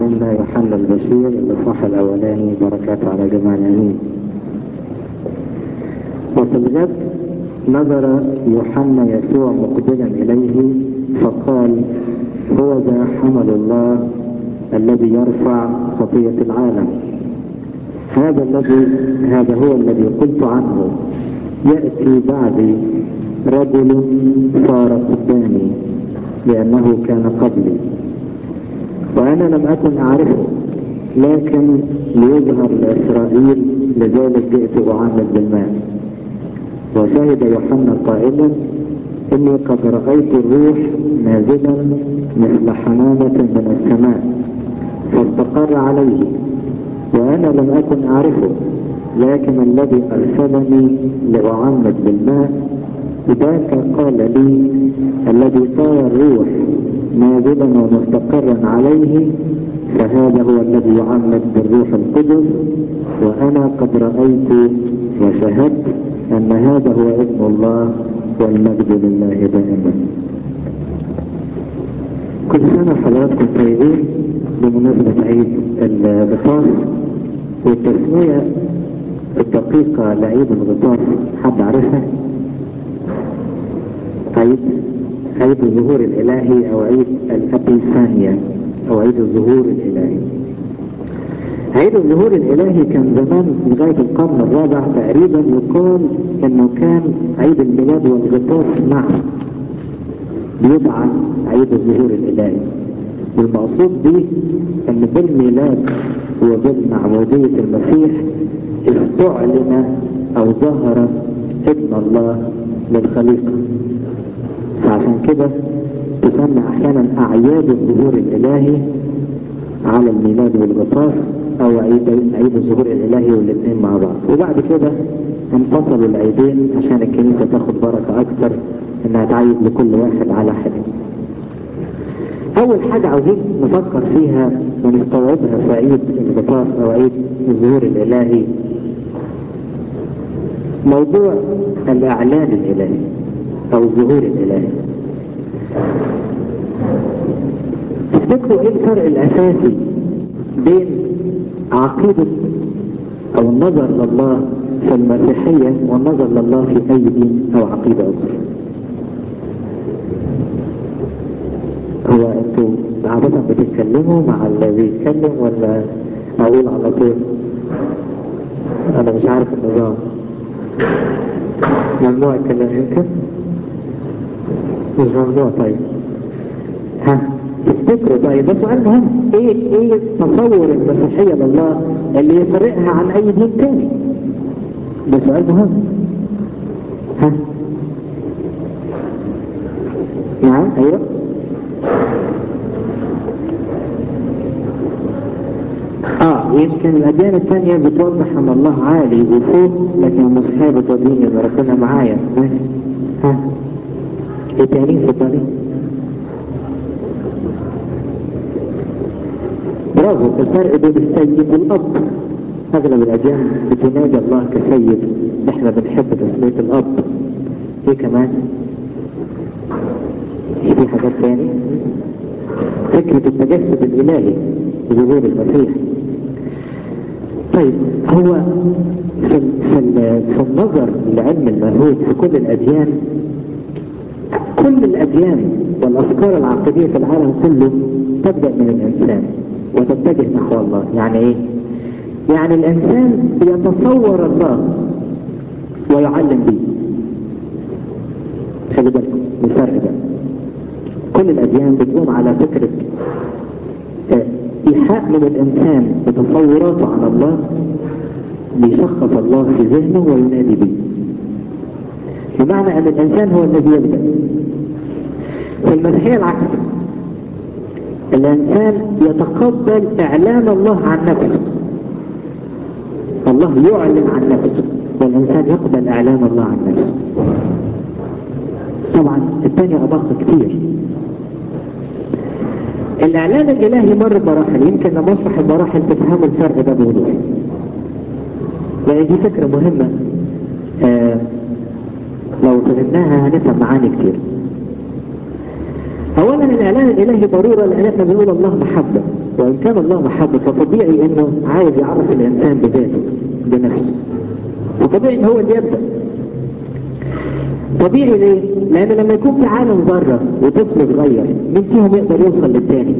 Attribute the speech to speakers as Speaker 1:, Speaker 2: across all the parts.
Speaker 1: معلمنا يوحنا البشير الإصحاح الأولاني بركات على جميع الأمين وفي الغد نظر يوحنا يسوع مقبلا إليه فقال هو ذا حمل الله الذي يرفع خطية العالم هذا الذي هذا هو الذي قلت عنه يأتي بعدي رجل صار قدامي لأنه كان قبلي وأنا لم أكن أعرفه لكن ليظهر لإسرائيل لذلك جئت أعمل بالماء وشهد يوحنا قائلا إني قد رأيت الروح نازلا مثل حمامة من السماء فاستقر عليه وأنا لم أكن أعرفه لكن الذي أرسلني لأعمد بالماء ذاك قال لي الذي طار الروح نازلا ومستقرا عليه فهذا هو الذي يعمد بالروح القدس وأنا قد رأيت وشهدت أن هذا هو ابن الله والمجد لله دائما كل سنة حضراتكم طيبين بمناسبة عيد الغطاس والتسمية الدقيقة لعيد الغطاس حد عارفها؟ عيد عيد الظهور الإلهي أو عيد الأبيفانيا أو عيد الظهور الإلهي عيد الظهور الإلهي كان زمان لغاية القرن الرابع تقريبا يقال إنه كان عيد الميلاد والغطاس معا بيدعى عيد الظهور الإلهي والمقصود به إن بالميلاد وبالمعمودية المسيح استعلن أو ظهر ابن الله للخليقة فعشان كده تسمى أحيانا أعياد الظهور الإلهي على الميلاد والغطاس او عيد عيد الظهور الالهي والاثنين مع بعض وبعد كده انفصلوا العيدين عشان الكنيسه تاخد بركه اكتر انها تعيد لكل واحد على حده اول حاجه عاوزين نفكر فيها ونستوعبها في عيد الغطاس او عيد الظهور الالهي موضوع الاعلان الالهي او الظهور الالهي تفتكروا ايه الفرق الاساسي بين عقيدة او النظر لله في المسيحية والنظر لله في اي دين او عقيدة اخرى هو انتوا عادة بتتكلموا مع اللي بيتكلم ولا اقول على طول انا مش عارف النظام ممنوع الكلام يمكن مش ممنوع طيب ها تفتكروا طيب ده سؤال مهم ايه ايه تصور المسيحية لله اللي يفرقها عن اي دين تاني ده سؤال مهم ها نعم ايوه اه يمكن الاديان الثانية بتوضح ان الله عالي وفوق لكن المسيحية بتوديني ان ربنا معايا ماشي ها ايه تاني اتفضلي برافو الفرق بين السيد والاب اغلب الاديان بتنادي الله كسيد احنا بنحب تسمية الاب ايه كمان في حاجات تاني فكرة التجسد الالهي ظهور المسيح طيب هو في, في, في النظر لعلم اللاهوت في كل الاديان كل الاديان والافكار العقدية في العالم كله تبدأ من الانسان وتتجه نحو الله يعني ايه يعني الانسان يتصور الله ويعلم به خلي بالكم الفرق ده كل الاديان بتقوم على فكرة ايحاء من الانسان بتصوراته عن الله ليشخص الله في ذهنه وينادي به بمعنى ان الانسان هو الذي يبدأ في المسيحية العكس الإنسان يتقبل إعلان الله عن نفسه الله يعلن عن نفسه والإنسان يقبل إعلان الله عن نفسه طبعا الثاني أدق كتير الإعلان الإلهي مر بمراحل يمكن لما أشرح المراحل تفهموا الفرق ده بوضوح لأن دي فكرة مهمة آه لو فهمناها هنفهم معاني كتير اولا الاعلان الالهي ضرورة لان احنا بنقول الله محبة وان كان الله محبة فطبيعي انه عايز يعرف الانسان بذاته بنفسه وطبيعي ان هو اللي يبدأ طبيعي ليه؟ لان لما يكون في عالم ذرة وطفل صغير مين فيهم يقدر يوصل للتاني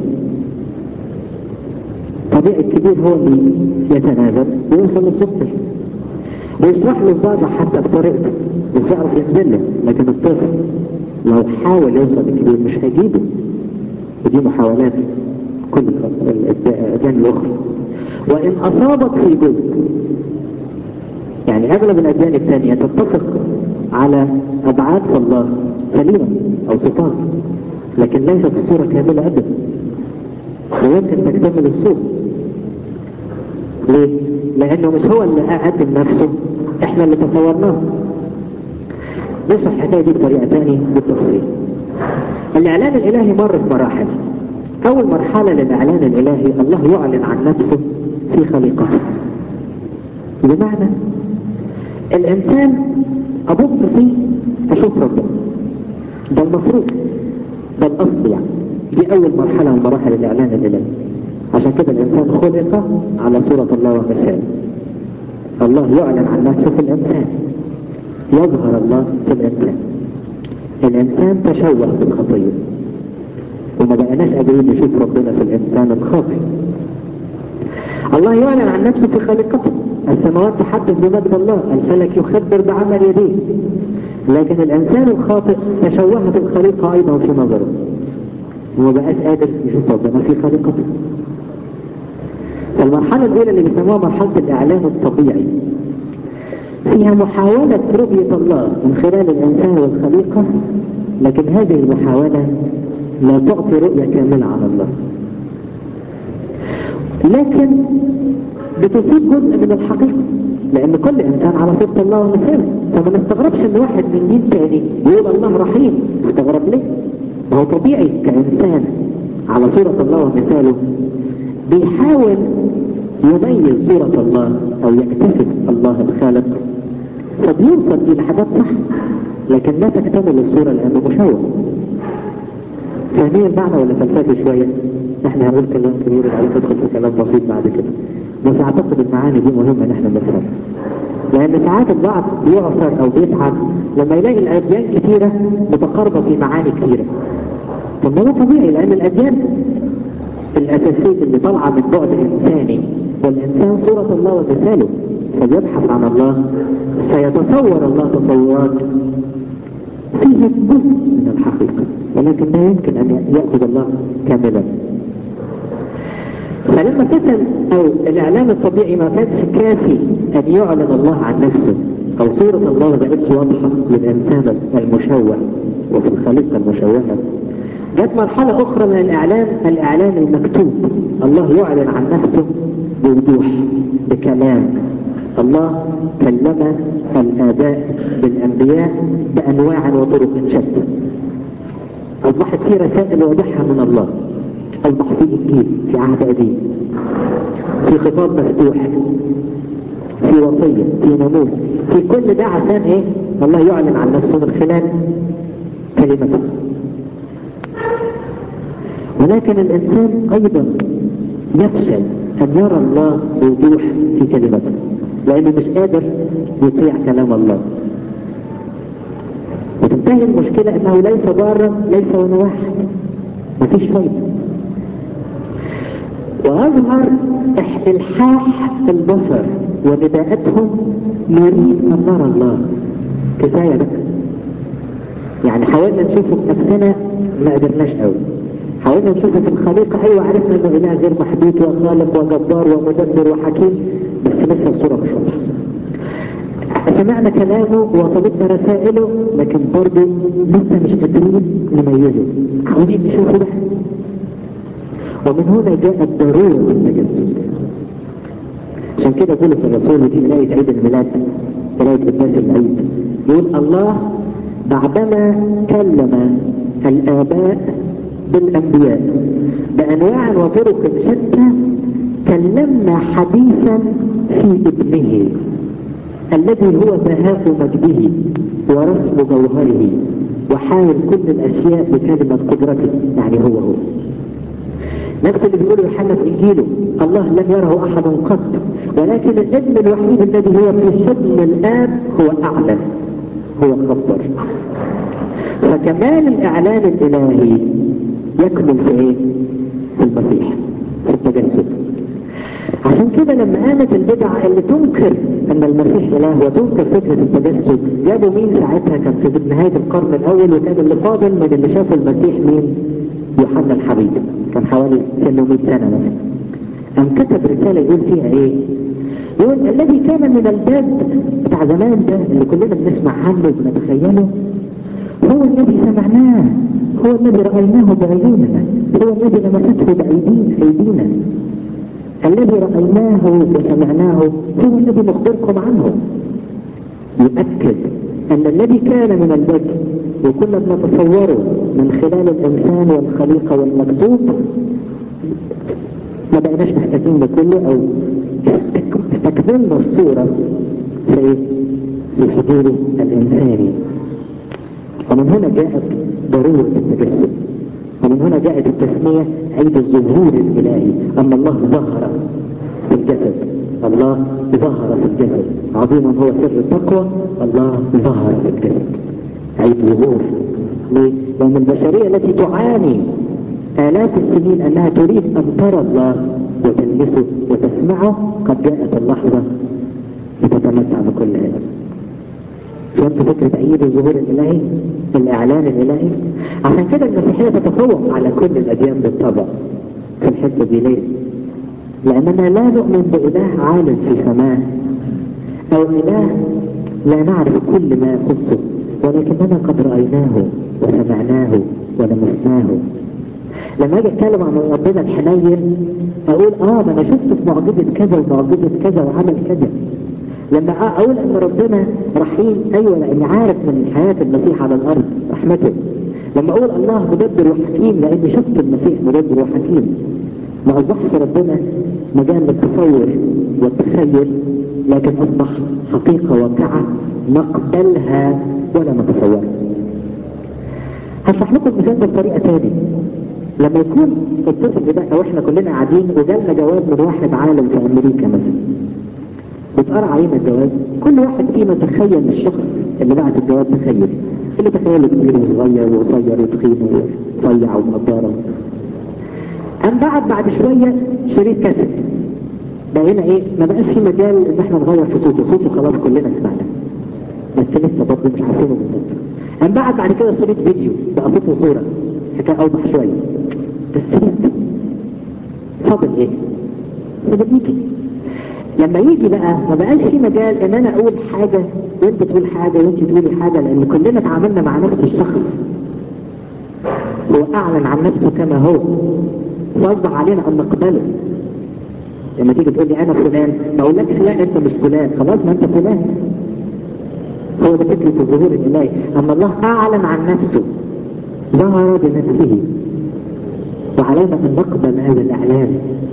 Speaker 1: طبيعي الكبير هو اللي يتنازل ويوصل للصغير ويشرح له الذرة حتى بطريقته مش يعرف ينزل له لكن الطفل لو حاول يوصل للكبير مش هيجيبه ودي محاولات كل الأديان الأخرى وإن أصابت في جزء يعني أغلب الأديان الثانية تتفق على أبعاد الله سليمة أو صفات لكن ليست الصورة كاملة أبدا ويمكن تكتمل الصورة ليه؟ لأنه مش هو اللي قدم نفسه احنا اللي تصورناه نشرح الحكاية دي بطريقة تانية بالتفصيل الإعلان الإلهي مر في مراحل أول مرحلة للإعلان الإلهي الله يعلن عن نفسه في خليقته بمعنى الإنسان أبص فيه أشوف ربنا ده المفروض ده الأصل يعني دي أول مرحلة من مراحل الإعلان الإلهي عشان كده الإنسان خلق على صورة الله ومثاله الله يعلن عن نفسه في الإنسان يظهر الله في الإنسان الإنسان تشوه بالخطية وما بقناش قادرين نشوف ربنا في الإنسان الخاطئ الله يعلن عن نفسه في خليقته السماوات تحدث بمجد الله الفلك يخبر بعمل يديه لكن الإنسان الخاطئ تشوهت الخليقة أيضا في نظره وما بقاش قادر يشوف ربنا في خليقته المرحلة الأولى اللي بيسموها مرحلة الإعلان الطبيعي فيها محاولة رؤية الله من خلال الإنسان والخليقة لكن هذه المحاولة لا تعطي رؤية كاملة عن الله لكن بتصيب جزء من الحقيقة لأن كل إنسان على صورة الله ومثاله فما نستغربش إن واحد من دين تاني يقول الله رحيم استغرب ليه؟ ما هو طبيعي كإنسان على صورة الله ومثاله بيحاول يميز صورة الله أو يكتسب الله الخالق فبيوصل إلى حاجات صح لكن لا تكتمل الصورة لأنه مشوه فاهمين المعنى ولا فلسفي شوية؟ احنا هنقول كلام كبير وبعدين ندخل في كلام بسيط بعد كده بس اعتقد المعاني دي مهمة ان احنا نفهمها لان ساعات البعض بيعصر او بيتعب لما يلاقي الاديان كتيرة متقاربة في معاني كتيرة طب ده طبيعي لان الاديان الاساسية اللي طالعة من بعد انساني والانسان صورة الله ومثاله فبيبحث عن الله سيتصور الله تصورات فيها جزء من الحقيقة ولكن لا يمكن ان يأخذ الله كاملا فلما تسأل او الاعلام الطبيعي ما كانش كافي ان يعلن الله عن نفسه او صورة الله ما بقتش واضحة للانسان المشوه وفي الخليقة المشوهة جت مرحلة اخرى من الاعلان الاعلان المكتوب الله يعلن عن نفسه بوضوح بكلام الله كلم الآباء بالأنبياء بأنواع وطرق شتى أصبحت في رسائل واضحة من الله أصبح في إنجيل في عهد قديم في خطاب مفتوح في وصية في ناموس في كل ده عشان إيه الله يعلن عن نفسه من خلال كلمته ولكن الإنسان أيضا يفشل أن يرى الله بوضوح في كلمته لأنه مش قادر يطيع كلام الله وتنتهي المشكلة أنه ليس ضارا ليس ولا واحد مفيش فايدة ويظهر إلحاح البصر ونداءتهم نريد أن نرى الله كفاية بقى يعني حاولنا نشوفه بنفسنا ما قدرناش قوي حاولنا نشوفه في الخليقة أيوة عرفنا أنه إله غير محدود وخالق وجبار ومدبر وحكيم بس لسه الصورة مش واضحة سمعنا كلامه وطلبنا رسائله لكن برضه لسه مش قادرين نميزه عاوزين نشوفه بقى ومن هنا جاءت ضرورة التجسد عشان كده بولس الرسول في ولاية عيد الميلاد ولاية قداس العيد يقول الله بعدما كلم الآباء بالأنبياء بأنواع وطرق شتى كلمنا حديثا في ابنه الذي هو بهاء مجده ورسم جوهره وحاول كل الاشياء بكلمة قدرته يعني هو هو نفس اللي بيقوله يوحنا في انجيله الله لم يره احد قط ولكن الابن الوحيد الذي هو في حضن الاب هو اعلن هو خبر فكمال الاعلان الالهي يكمن في ايه في المسيح في التجسد عشان كده لما قامت البدع اللي تنكر ان المسيح اله وتنكر فكره التجسد جابوا مين ساعتها كان في نهايه القرن الاول وكان اللي فاضل من اللي شافوا المسيح مين يوحنا الحبيب كان حوالي 800 سنه مثلا قام كتب رساله يقول فيها ايه يقول الذي كان من الباب بتاع زمان ده اللي كلنا بنسمع عنه وبنتخيله هو الذي سمعناه هو الذي رأيناه بعيوننا هو الذي لمسته بأيدينا أيدينا الذي رأيناه وسمعناه هو الذي نخبركم عنه يؤكد أن الذي كان من البدء وكنا بنتصوره من خلال الإنسان والخليقة والمكتوب ما بقيناش محتاجين لكله أو استكملنا الصورة في في حضوره الإنساني ومن هنا جاءت ضرورة التجسد ومن هنا جاءت التسمية عيد الظهور الإلهي أما الله ظهر في الجسد الله ظهر في الجسد عظيما هو سر التقوى الله ظهر في الجسد عيد ظهور ليه؟ لأن البشرية التي تعاني آلاف السنين أنها تريد أن ترى الله وتلمسه وتسمعه قد جاءت اللحظة لتتمتع بكل هذا فهمت فكرة عيد الظهور الإلهي الإعلان الإلهي عشان كده المسيحية تتفوق على كل الأديان بالطبع في الحتة دي ليه؟ لأننا لا نؤمن بإله عالم في سماء أو إله لا نعرف كل ما يخصه ولكننا قد رأيناه وسمعناه ولمسناه لما اجي اتكلم عن ربنا الحنين اقول اه ما انا شفته في معجزه كذا ومعجزه كذا وعمل كذا لما اقول ان ربنا رحيم ايوه لاني عارف من حياه المسيح على الارض رحمته لما اقول الله مدبر وحكيم لاني شفت المسيح مدبر وحكيم ما اصبحش ربنا مجال للتصور والتخيل لكن اصبح حقيقه واقعه نقبلها ولا نتصورها هشرح لكم المثال ده بطريقه ثانيه لما يكون الطفل ده او احنا كلنا قاعدين وجالنا جواب من واحد عالم في امريكا مثلا واتقرا علينا الجواب كل واحد فينا تخيل الشخص اللي بعت الجواب تخيل اللي تخيله كبير وصغير وقصير وتخين ورفيع ومقداره قام بعد بعد شويه شريط كاسيت بقينا ايه ما بقاش في مجال ان احنا نغير في صوته صوته خلاص كلنا سمعنا بس لسه برضه مش عارفينه بالظبط قام بعد بعد كده شريط فيديو بقى صوت وصوره حكايه اوضح شويه بس لسه فاضل ايه؟ فاضل يجي لما يجي بقى ما بقاش في مجال ان انا اقول حاجة وانت تقول حاجة وانت تقولي حاجة لان كلنا تعاملنا مع نفس الشخص هو اعلن عن نفسه كما هو واصبح علينا ان نقبله لما تيجي تقول لي انا فلان ما اقولكش لا انت مش فلان خلاص ما انت فلان هو ده فكرة الظهور الالهي اما الله اعلن عن نفسه ظهر بنفسه وعلينا ان نقبل هذا الاعلان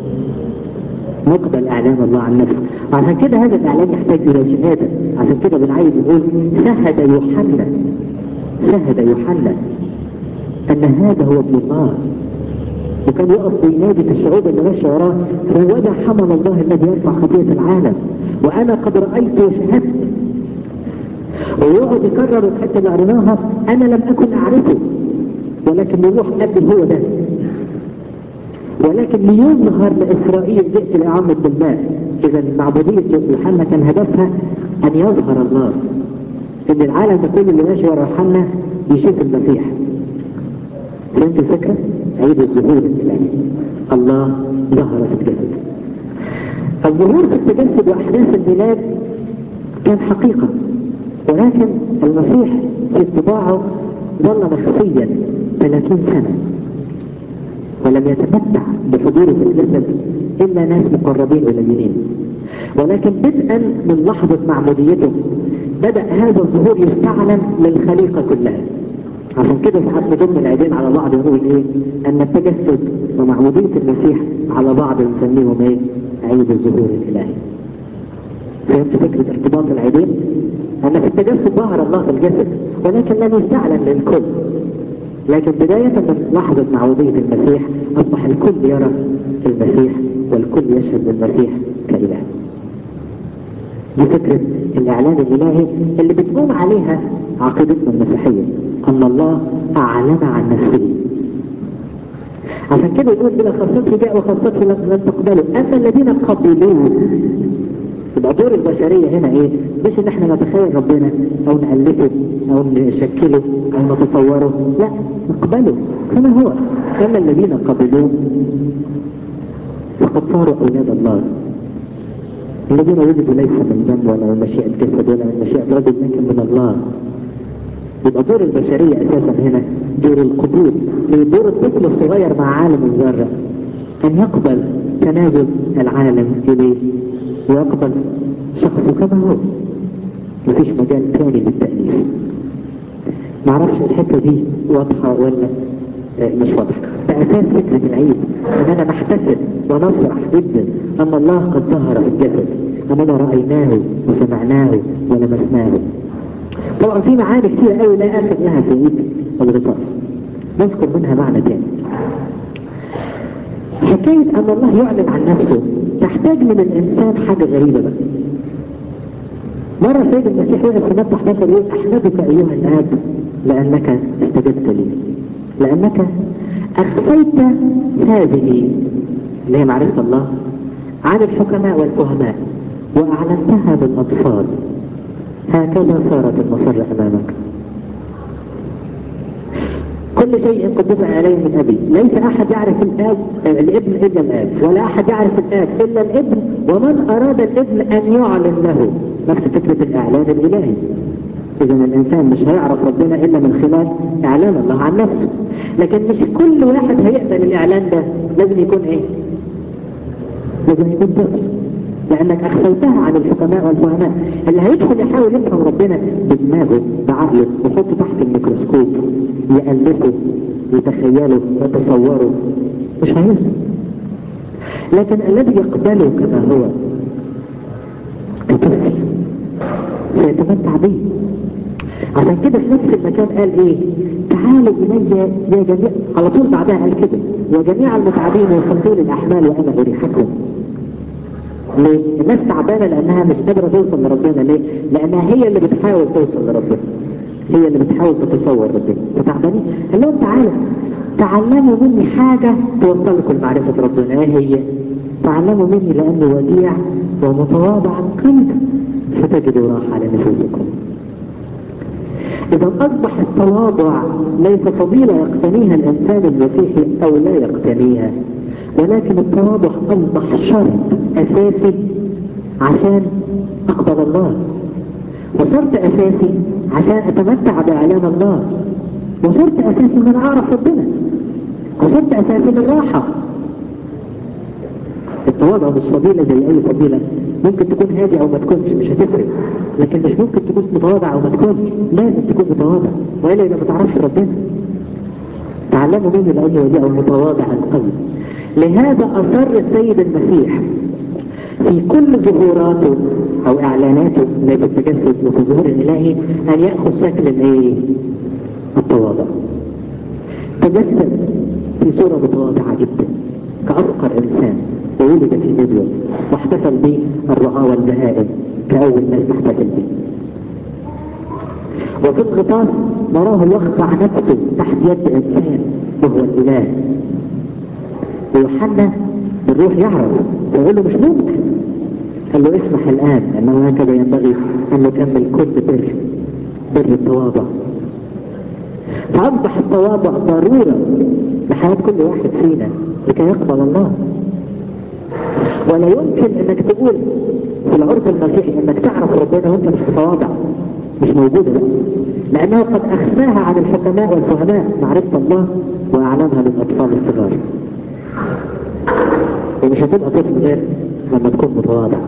Speaker 1: نقبل اعلان الله عن نفسه عشان كده هذا الاعلان يحتاج الى شهاده عشان كده بنعيد نقول شهد يوحنا شهد يوحنا ان هذا هو ابن الله وكان يقف وينادي في الشعوب اللي ماشيه وراه هو ده حمل الله الذي يرفع خطيه العالم وانا قد رايت وشهدت ويقعد يكرر الحته اللي قريناها انا لم اكن اعرفه ولكن الروح قال هو ده ولكن ليظهر لإسرائيل جئت لأعمد بالماء إذا معبودية يوحنا كان هدفها أن يظهر الله إن العالم ده كله اللي ماشي ورا يوحنا يشوف المسيح فهمت الفكرة؟ عيد الظهور الإلهي الله ظهر في الجسد الظهور في التجسد وأحداث الميلاد كان حقيقة ولكن المسيح في اتباعه ظل مخفيا 30 سنة ولم يتمتع بحضوره في الجسد إلا ناس مقربين قليلين ولكن بدءا من لحظة معموديته بدأ هذا الظهور يستعلن للخليقة كلها عشان كده ساعات نضم العيدين على بعض ونقول ايه ان التجسد ومعمودية المسيح على بعض نسميهم ايه عيد الظهور الالهي فهمت فكرة ارتباط العيدين ان في التجسد ظهر الله في الجسد ولكن لم يستعلن للكل لكن بداية من لحظة معودية المسيح أصبح الكل يرى المسيح والكل يشهد بالمسيح كإله دي فكرة الإعلان الإلهي اللي بتقوم عليها عقيدتنا المسيحية أن الله أعلن عن نفسه عشان كده يقول بلا خاصته جاء وخاصته لم تقبلوا أما الذين قبلوه يبقى دور البشرية هنا ايه مش ان احنا نتخيل ربنا او نألفه او نشكله او نتصوره لا نقبله كما هو اما الذين قبلوه فقد صاروا اولاد الله الذين ولدوا ليس من دم ولا من مشيئة جسد ولا من مشيئة رجل لكن من الله يبقى دور البشرية اساسا هنا دور القبول دور الطفل الصغير مع عالم الذرة ان يقبل تنازل العالم اليه ويقبل شخصه كما هو مفيش مجال تاني للتأليف معرفش الحتة دي واضحة ولا مش واضحة بأساس فكرة العيد ان انا محتفل ونفرح جدا ان الله قد ظهر في الجسد اننا رأيناه وسمعناه ولمسناه طبعا في معاني كتير قوي لا اخر لها في عيد الغطاس نذكر منها معنى تاني حكاية ان الله يعلن عن نفسه تحتاج من الانسان حاجة غريبة بقى مرة سيد المسيح وقف في متى 11 يقول احمدك ايها الاب لانك استجبت لي لانك اخفيت هذه اللي هي معرفة الله عن الحكماء والفهماء واعلنتها للاطفال هكذا صارت المسر امامك كل شيء قد دفع عليه من أبي ليس أحد يعرف الآب الابن إلا الآب ولا أحد يعرف الآب إلا الابن ومن أراد الابن أن يعلن له نفس فكرة الإعلان الإلهي إذا الإنسان مش هيعرف ربنا إلا من خلال إعلان الله عن نفسه لكن مش كل واحد هيقبل الإعلان ده لازم يكون إيه؟ لازم يكون طفل لأنك أخفيتها عن الحكماء والفهماء اللي هيدخل يحاول يفهم ربنا بدماغه بعقله ويحطه تحت الميكروسكوب يألفه يتخيله يتصوره مش هيوصل لكن الذي يقبله كما هو كطفل سيتمتع به عشان كده في نفس المكان قال ايه تعالوا الي يا جميع على طول بعدها قال كده يا جميع المتعبين وثقيل الاحمال وانا اريحكم ليه؟ الناس تعبانة لأنها مش قادرة توصل لربنا ليه؟ لأنها هي اللي بتحاول توصل لربنا هي اللي بتحاول تتصور ربنا فتعبانين قال لهم تعالوا تعلموا مني حاجة توصلكم لمعرفة ربنا ايه هي؟ تعلموا مني لأني وديع ومتواضع القلب فتجدوا راحة لنفوسكم إذا أصبح التواضع ليس فضيلة يقتنيها الإنسان المسيحي أو لا يقتنيها ولكن التواضع أصبح شرط أساسي عشان أقبل الله وشرط أساسي عشان أتمتع بإعلان الله وشرط أساسي من أعرف ربنا وشرط أساسي للراحة التواضع مش فضيلة زي أي فضيلة ممكن تكون هادي أو ما تكونش مش هتفرق لكن مش ممكن تكون متواضع أو ما تكونش لازم تكون متواضع وإلا إذا ما تعرفش ربنا تعلموا مني لأني وديع ومتواضع القلب لهذا أصر السيد المسيح في كل ظهوراته أو إعلاناته في التجسد وفي الظهور الإلهي أن يأخذ شكل الإيه؟ التواضع تجسد في صورة متواضعة جدا كأفقر إنسان وولد في نزوة واحتفل به الرعاة والبهائم كأول ناس تحتفل به وفي الغطاس نراه يخضع نفسه تحت يد إنسان وهو الإله ويوحنا بالروح يعرف فيقول له مش ممكن قال له اسمح الآن أنه هكذا ينبغي أن نكمل كل بر بر التواضع فأصبح التواضع ضرورة لحياة كل واحد فينا لكي يقبل الله ولا يمكن انك تقول في العرف المسيحي انك تعرف ربنا وانت مش متواضع مش موجودة بقى لانه قد اخفاها عن الحكماء والفهماء معرفة الله واعلمها للاطفال الصغار ومش هتبقى طفل غير لما تكون متواضع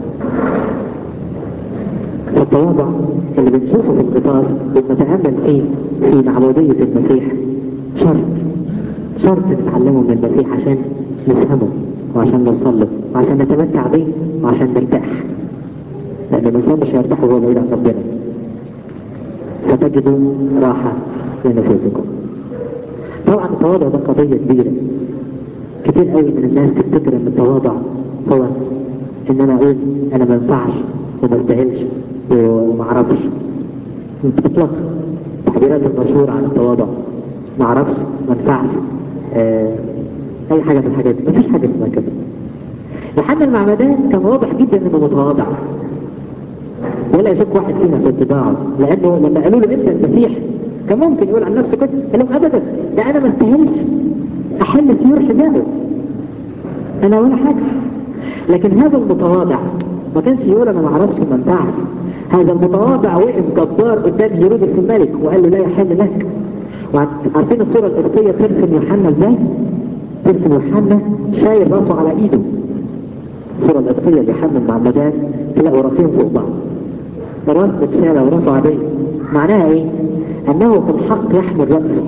Speaker 1: فالتواضع اللي بنشوفه في القطار وبنتأمل فيه في معبودية المسيح شرط شرط نتعلمه من المسيح عشان نفهمه وعشان نوصل له وعشان نتمتع به وعشان نرتاح لأن الإنسان مش هيرتاح وهو بعيد عن ربنا فتجدوا راحة لنفوسكم طبعا التواضع ده قضية كبيرة كتير قوي من الناس تفتكر ان التواضع هو ان انا اقول انا ما ينفعش وما استاهلش وما اعرفش اطلاقا التعبيرات المشهورة عن التواضع ما اعرفش ما ينفعش آه اي حاجة من الحاجات دي مفيش حاجة اسمها كده يوحنا المعمدان كان واضح جدا انه متواضع ولا يشك واحد فينا في اتباعه لانه لما قالوا له انت المسيح كان ممكن يقول عن نفسه كده قال لهم ابدا ده انا ما استاهلش احل سيور حذائه انا ولا حاجه لكن هذا المتواضع ما كانش يقول انا ما اعرفش ما ينفعش هذا المتواضع وقف جبار قدام هيرودس الملك وقال له لا يحل لك عارفين الصوره القبطيه ترسم يوحنا ازاي؟ ترسم يوحنا شايل راسه على ايده الصوره القبطيه ليوحنا المعمدان تلاقوا راسين فوق بعض راس متشالة وراسه عادية معناها ايه؟ انه في الحق يحمل رأسه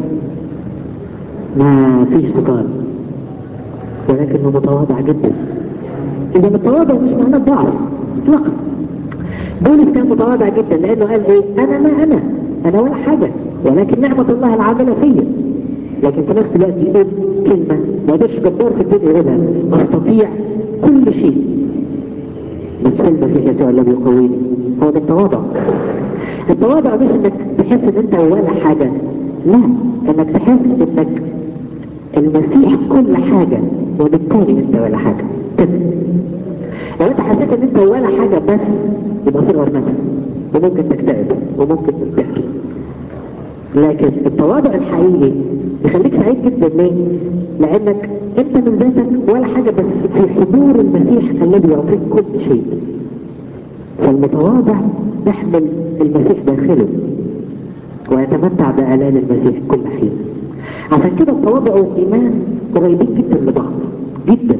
Speaker 1: ما فيش سلطان ولكنه متواضع جدا اذا التواضع مش معناه ضعف اطلاقا بولس كان متواضع جدا لانه قال ايه انا ما انا انا ولا حاجة ولكن نعمة الله العاملة فيا لكن في نفس الوقت يقول كلمة ما قدرش جبار في الدنيا يقولها استطيع كل شيء بس في المسيح يسوع الذي يقويني هو ده التواضع التواضع مش انك تحس ان انت ولا حاجة لا انك تحس انك المسيح كل حاجة وبالتالي انت ولا حاجة كده لو انت حسيت ان انت ولا حاجة بس يبقى صغر نفس وممكن تكتئب وممكن تنتحر لكن التواضع الحقيقي يخليك سعيد جدا ليه؟ لانك انت من ذاتك ولا حاجة بس في حضور المسيح الذي يعطيك كل شيء فالمتواضع يحمل المسيح داخله ويتمتع بآلام المسيح كل حين عشان كده التواضع والإيمان قريبين جدا لبعض جدا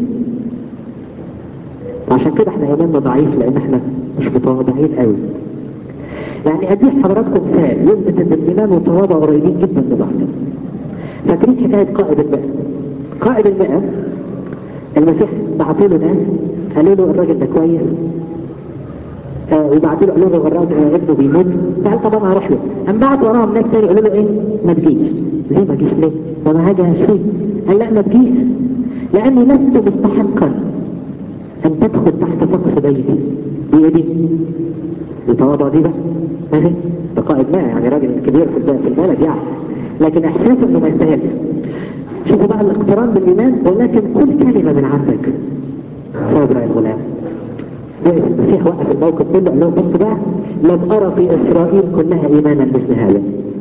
Speaker 1: وعشان كده احنا إيماننا ضعيف لأن احنا مش متواضعين قوي يعني أديك حضراتكم مثال يثبت أن الإيمان والتواضع قريبين جدا لبعض فاكرين حكاية قائد المئة قائد المئة المسيح بعثوا له ناس قالوا له الراجل ده كويس آه وبعتوا له قالوا له الراجل ابنه بيموت فقال طبعا هروح له قام بعت وراهم ناس تاني قالوا له ايه ما تجيش ليه ما تجيش ليه؟ ده انا هاجي هشفيه قال لا ما تجيش لاني لست مستحقا ان تدخل تحت سقف بيتي دي ايه دي؟ التواضع دي بقى ماشي ده قائد ما يعني راجل كبير في البلد يعني لكن احساسه انه ما يستاهلش شوفوا بقى الاقتران بالايمان ولكن كل كلمه من عندك صابر الغلام وقف المسيح وقف الموقف كله قال لهم بصوا بقى لم ارى في اسرائيل كلها ايمانا مثل هذا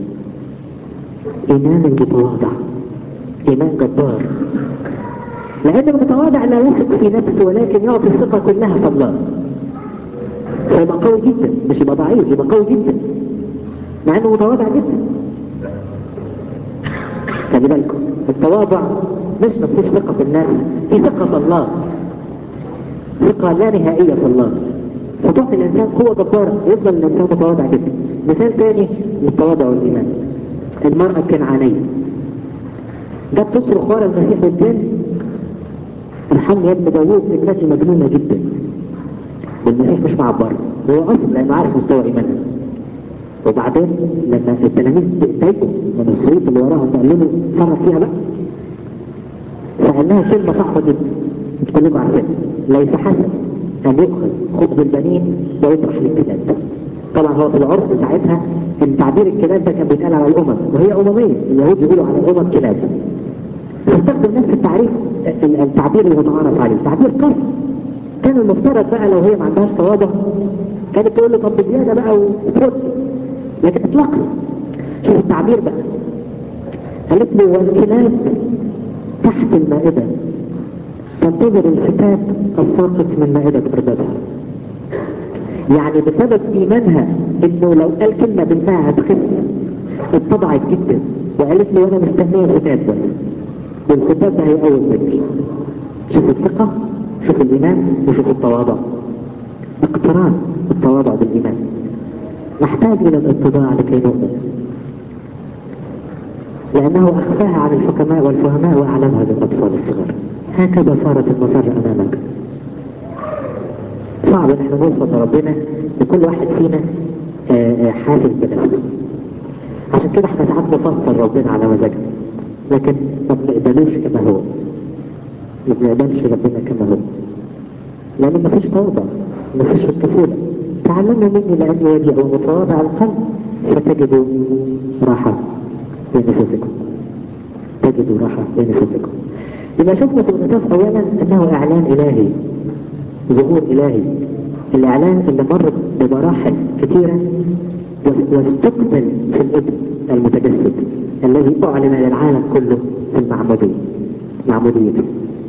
Speaker 1: ايمان المتواضع ايمان جبار لان المتواضع لا يثق في نفسه ولكن يعطي الثقه كلها في الله فيبقى قوي جدا مش يبقى ضعيف يبقى قوي جدا مع انه متواضع جدا خلي بالكم التواضع مش ما فيش ثقه في الناس في ثقه في الله ثقة لا نهائية في الله فتعطي الإنسان قوة جبارة يفضل الإنسان متواضع جدا مثال ثاني للتواضع والإيمان المرأة الكنعانية جت تصرخ ورا المسيح والجن ارحمني يا ابن داوود ابنتي مجنونة جدا والمسيح مش معبر هو أصلا لأنه عارف مستوى إيمانها وبعدين لما التلاميذ اتضايقوا من الصويت اللي وراهم قال له تصرف فيها بقى فقال لها كلمة صعبة جدا كلكم عارفين ليس حسن ان يؤخذ خبز البنين ويطرح للكلاب طبعا هو في العرف ساعتها ان تعبير الكلاب ده كان بيتقال على الامم وهي امميه اليهود يقولوا على الامم كلاب فاستخدم نفس التعريف التعبير اللي متعارف عليه تعبير قاسي كان المفترض بقى لو هي ما عندهاش تواضع كانت تقول له طب بزياده بقى وترد لكن اطلاقا شوف التعبير بقى قالت له والكلاب تحت المائده تنتظر الفتاة الساقط من مائدة أربابها يعني بسبب إيمانها إنه لو قال كلمة بنتها هتخف اتطبعت جدا وقالت لي وأنا مستنية الفتاة بس والفتاة ده هيقوم مني شوف الثقة شوف الإيمان وشوف التواضع اقتران التواضع بالإيمان نحتاج إلى الاتباع لكي نؤمن لأنه أخفاها عن الحكماء والفهماء وأعلمها للأطفال الصغار هكذا صارت المسار أمامك صعب ان احنا نوصل لربنا وكل واحد فينا آآ آآ حاسس بنفسه عشان كده احنا ساعات نفسر ربنا على مزاجنا لكن ما بنقبلوش كما هو ما بنقبلش ربنا كما هو لأن مفيش توبة مفيش الطفولة تعلموا مني لأني وديع ومتواضع القلب فتجدوا راحة لنفوسكم تجدوا راحة لنفوسكم يبقى شفنا في الغطاس أولا أنه إعلان إلهي ظهور إلهي الإعلان اللي مر بمراحل كثيرة واستكمل في الابن المتجسد الذي أعلن للعالم كله في المعمودية معموديته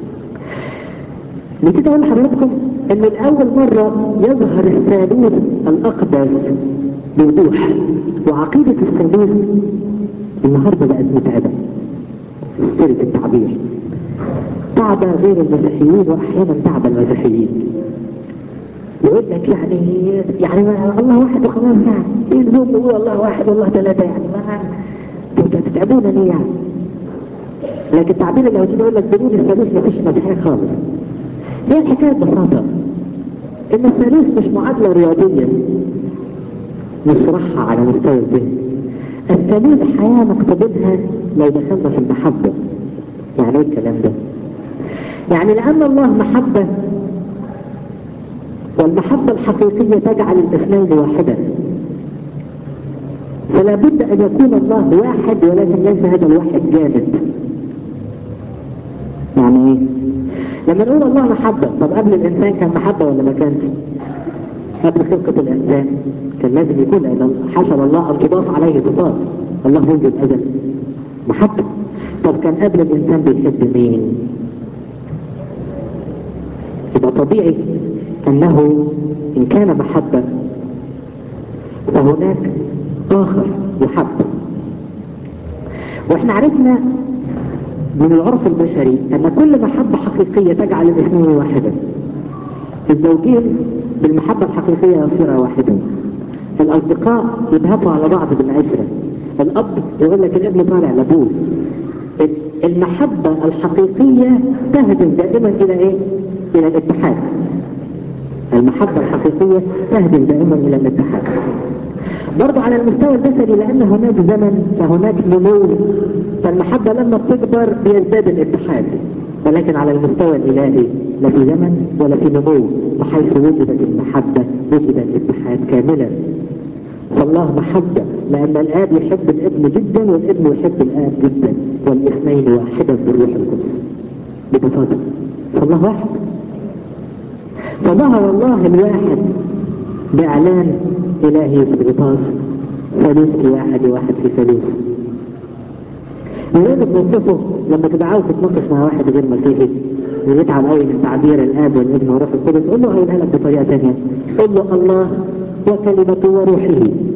Speaker 1: نسيت اقول لحضراتكم ان الاول مرة يظهر الثالوث الاقدس بوضوح وعقيدة الثالوث النهاردة بقت متعبة استرد التعبير تعب غير المسيحيين واحيانا تعب المسيحيين يقول لك يعني يعني ما الله واحد وخلاص يعني يلزم يقول الله واحد والله ثلاثة يعني ما انتوا تتعبونا ليه يعني لكن تعبير اليهوديين يقول لك بدون الثالوث ما فيش مسيحية خالص هي الحكاية ببساطة ان الثالوث مش معادلة رياضية نشرحها على مستوى الذهن الثالوث حياة نقتبلها لو دخلنا في المحبة يعني ايه الكلام ده يعني لأن الله محبة والمحبة الحقيقية تجعل الاثنين واحدا فلا بد أن يكون الله واحد ولكن ليس هذا الواحد جامد يعني ايه لما نقول الله محبة طب قبل الإنسان كان محبة ولا ما كانش قبل خلقة الإنسان كان لازم يكون لأن حشر الله أن تضاف عليه صفات الله منذ الأزل محبة طب كان قبل الإنسان بيحب مين يبقى طبيعي أنه إن كان محبة فهناك آخر يحب وإحنا عرفنا من العرف البشري أن كل محبة حقيقية تجعل الاثنين واحدا الزوجين بالمحبة الحقيقية يصير واحدا الأصدقاء يذهبوا على بعض بالعشرة الأب يقول لك الابن طالع لابوه المحبة الحقيقية تهدف دائما إلى إيه؟ إلى الاتحاد المحبة الحقيقية تهدف دائما إلى الاتحاد برضو على المستوى البشري لأن هناك زمن فهناك نمو فالمحبة لما بتكبر بيزداد الاتحاد ولكن على المستوى الإلهي لا في زمن ولا في نمو وحيث وجدت المحبة وجد الاتحاد كاملا فالله محبة لأن الآب يحب الابن جدا والابن يحب الآب جدا والاثنين واحدا بالروح القدس ببساطة فالله واحد فظهر الله الواحد بإعلان إلهي في الغطاس ثالوث في واحد واحد في ثالوث لذلك بنوصفه لما تبقى عاوز تتناقش مع واحد غير مسيحي ويتعب قوي من تعبير الاب والابن والروح القدس قول له هقولها لك بطريقه ثانيه قول له الله وكلمته وروحه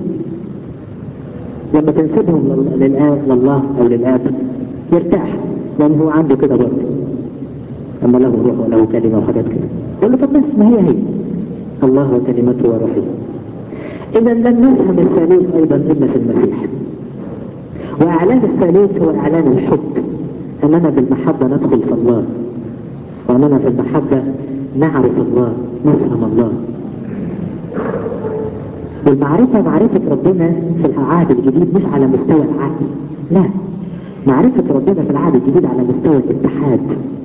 Speaker 1: لما تنسبهم للاب لله او للاب يرتاح لان هو عنده كده برضه اما له روح وله كلمه وحاجات كده قول له طب بس ما هي هي الله وكلمته وروحه اذا لن نفهم الثالوث ايضا الا في المسيح واعلان الثالوث هو اعلان الحب اننا بالمحبه ندخل في الله واننا في المحبه نعرف الله نفهم الله والمعرفة معرفة ربنا في العهد الجديد مش على مستوى العقل لا معرفة ربنا في العهد الجديد على مستوى الاتحاد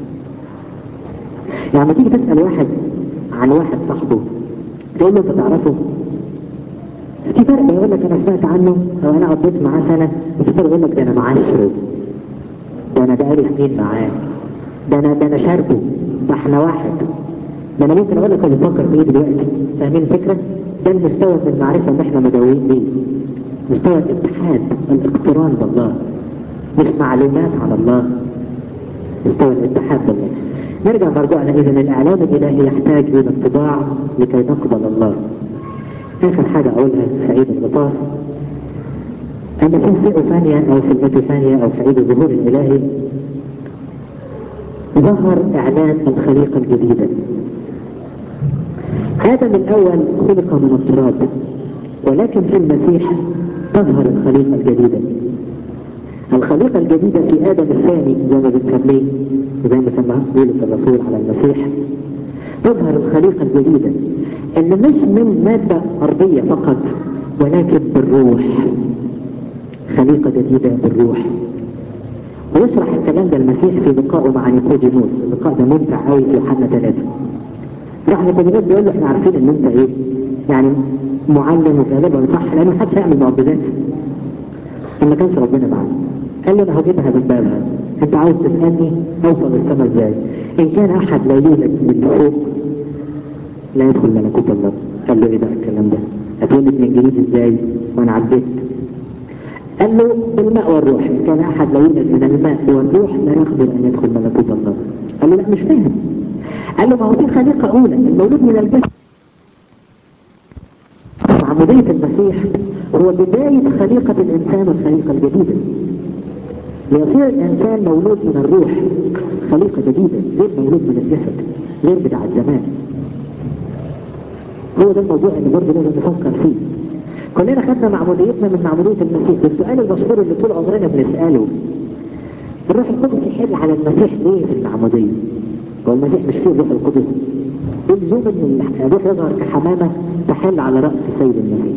Speaker 1: يعني لما تيجي تسأل واحد عن واحد صاحبه تقول له انت تعرفه في فرق يقول لك انا سمعت عنه او انا قضيت معاه سنة وفي فرق يقول لك ده انا معاشره ده انا بقالي سنين معاه ده انا ده انا شاركه ده احنا واحد ده انا ممكن اقول لك انا بفكر في ايه دلوقتي فاهمين الفكرة؟ ده المستوى من المعرفة اللي احنا مدعوين ليه مستوى الاتحاد الاقتران بالله مش معلومات عن الله مستوى الاتحاد بالله نرجع مرجوعنا اذا الاعلام الالهي يحتاج الى اتباع لكي نقبل الله اخر حاجة اقولها في عيد الغطاس ان في الإيفانيا او في الإيفانيا او في عيد الظهور الالهي ظهر اعلان الخليقة الجديدة آدم الأول خلق من التراب ولكن في المسيح تظهر الخليقة الجديدة الخليقة الجديدة في آدم الثاني زي ما بنسميه زي ما سماه بولس الرسول على المسيح تظهر الخليقة الجديدة إن مش من مادة أرضية فقط ولكن بالروح خليقة جديدة بالروح ويشرح الكلام ده المسيح في لقائه مع نيقوديموس اللقاء ده ممتع قوي في يوحنا ثلاثة راح نيقوديموس بيقول له احنا عارفين ان انت ايه يعني معلم وغالبا صح لان محدش هيعمل معجزات ما كانش ربنا معاه قال له انا هجيبها بالباب انت عاوز تسالني اوصل السماء ازاي ان كان احد لا يولد من فوق لا يدخل ملكوت الله قال له ايه بقى الكلام ده اتولد من جديد ازاي وانا عديت قال له بالماء والروح ان كان احد لا يولد من الماء والروح لا يقدر ان يدخل ملكوت الله قال له لا مش فاهم قال له ما هو في خليقه اولى المولود من الجسد عمودية المسيح هو بداية خليقة الإنسان الخليقة الجديدة ليصير الإنسان مولود من الروح خليقة جديدة غير مولود من الجسد غير بتاع الزمان هو ده الموضوع اللي برضه لازم نفكر فيه كلنا خدنا معموديتنا من معمودية المسيح والسؤال المشهور اللي طول عمرنا بنسأله الروح القدس يحل على المسيح ليه في المعمودية؟ هو المسيح مش فيه الروح القدس الزوم ان الروح يظهر كحمامة تحل على رأس سيد المسيح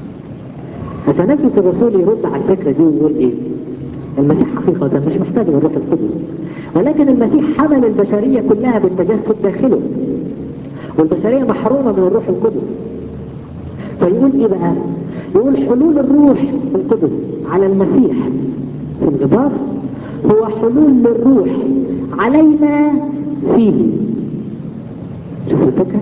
Speaker 1: فتنفس الرسول يرد على الفكرة دي ويقول ايه المسيح حقيقة مش محتاج للروح القدس ولكن المسيح حمل البشرية كلها بالتجسد داخله والبشرية محرومة من الروح القدس فيقول ايه بقى يقول حلول الروح القدس على المسيح في الغبار هو حلول للروح علينا فيه شوفوا الفكرة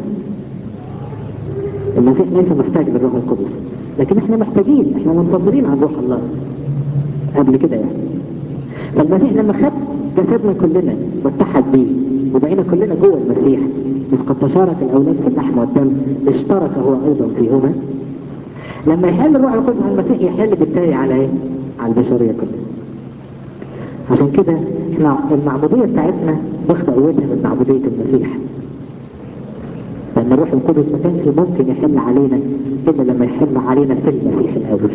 Speaker 1: المسيح ليس محتاج للروح القدس لكن احنا محتاجين احنا منتظرين عن روح الله قبل كده يعني فالمسيح لما خد جسدنا كلنا واتحد بيه وبقينا كلنا جوه المسيح إذ قد تشارك الأولاد في اللحم والدم اشترك هو أيضا فيهما لما يحل الروح القدس على المسيح يحل بالتالي على ايه؟ على البشرية كلها عشان كده احنا المعبودية بتاعتنا واخدة قوتها من معبودية المسيح لأن الروح القدس ما كانش ممكن يحل علينا إلا لما يحل علينا في المسيح الأول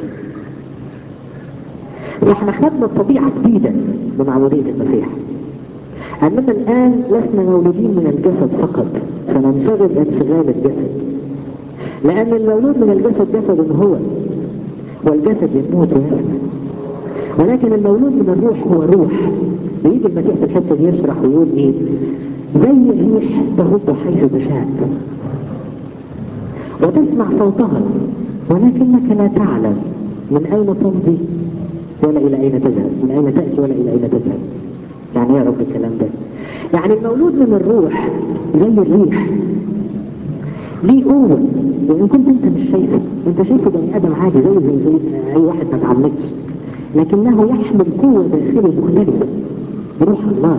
Speaker 1: فاحنا خدنا طبيعة جديدة من عملية المسيح أننا الآن لسنا مولودين من الجسد فقط فننشغل انشغال الجسد لأن المولود من الجسد جسد هو والجسد يموت ويفنى ولكن المولود من الروح هو روح بيجي المسيح في الحتة دي يشرح ويقول ايه زي الريح تهب حيث تشاء وتسمع صوتها ولكنك لا تعلم من أين تمضي ولا إلى أين تذهب من أين تأتي ولا إلى أين تذهب يعني يا رب الكلام ده يعني المولود من الروح زي الريح ليه قوة وإن كنت أنت مش شايفه أنت شايفه بني آدم عادي زي زي, زي أي واحد ما اتعمدش لكنه يحمل قوة داخله مختلفة روح الله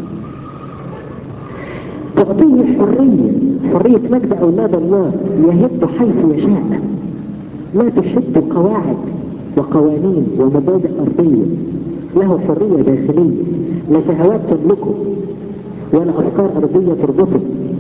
Speaker 1: تعطيه حرية حرية مجد أولاد الله يهب حيث يشاء لا تشد قواعد وقوانين ومبادئ أرضية له حرية داخلية لا شهوات تملكه ولا أفكار أرضية تربطه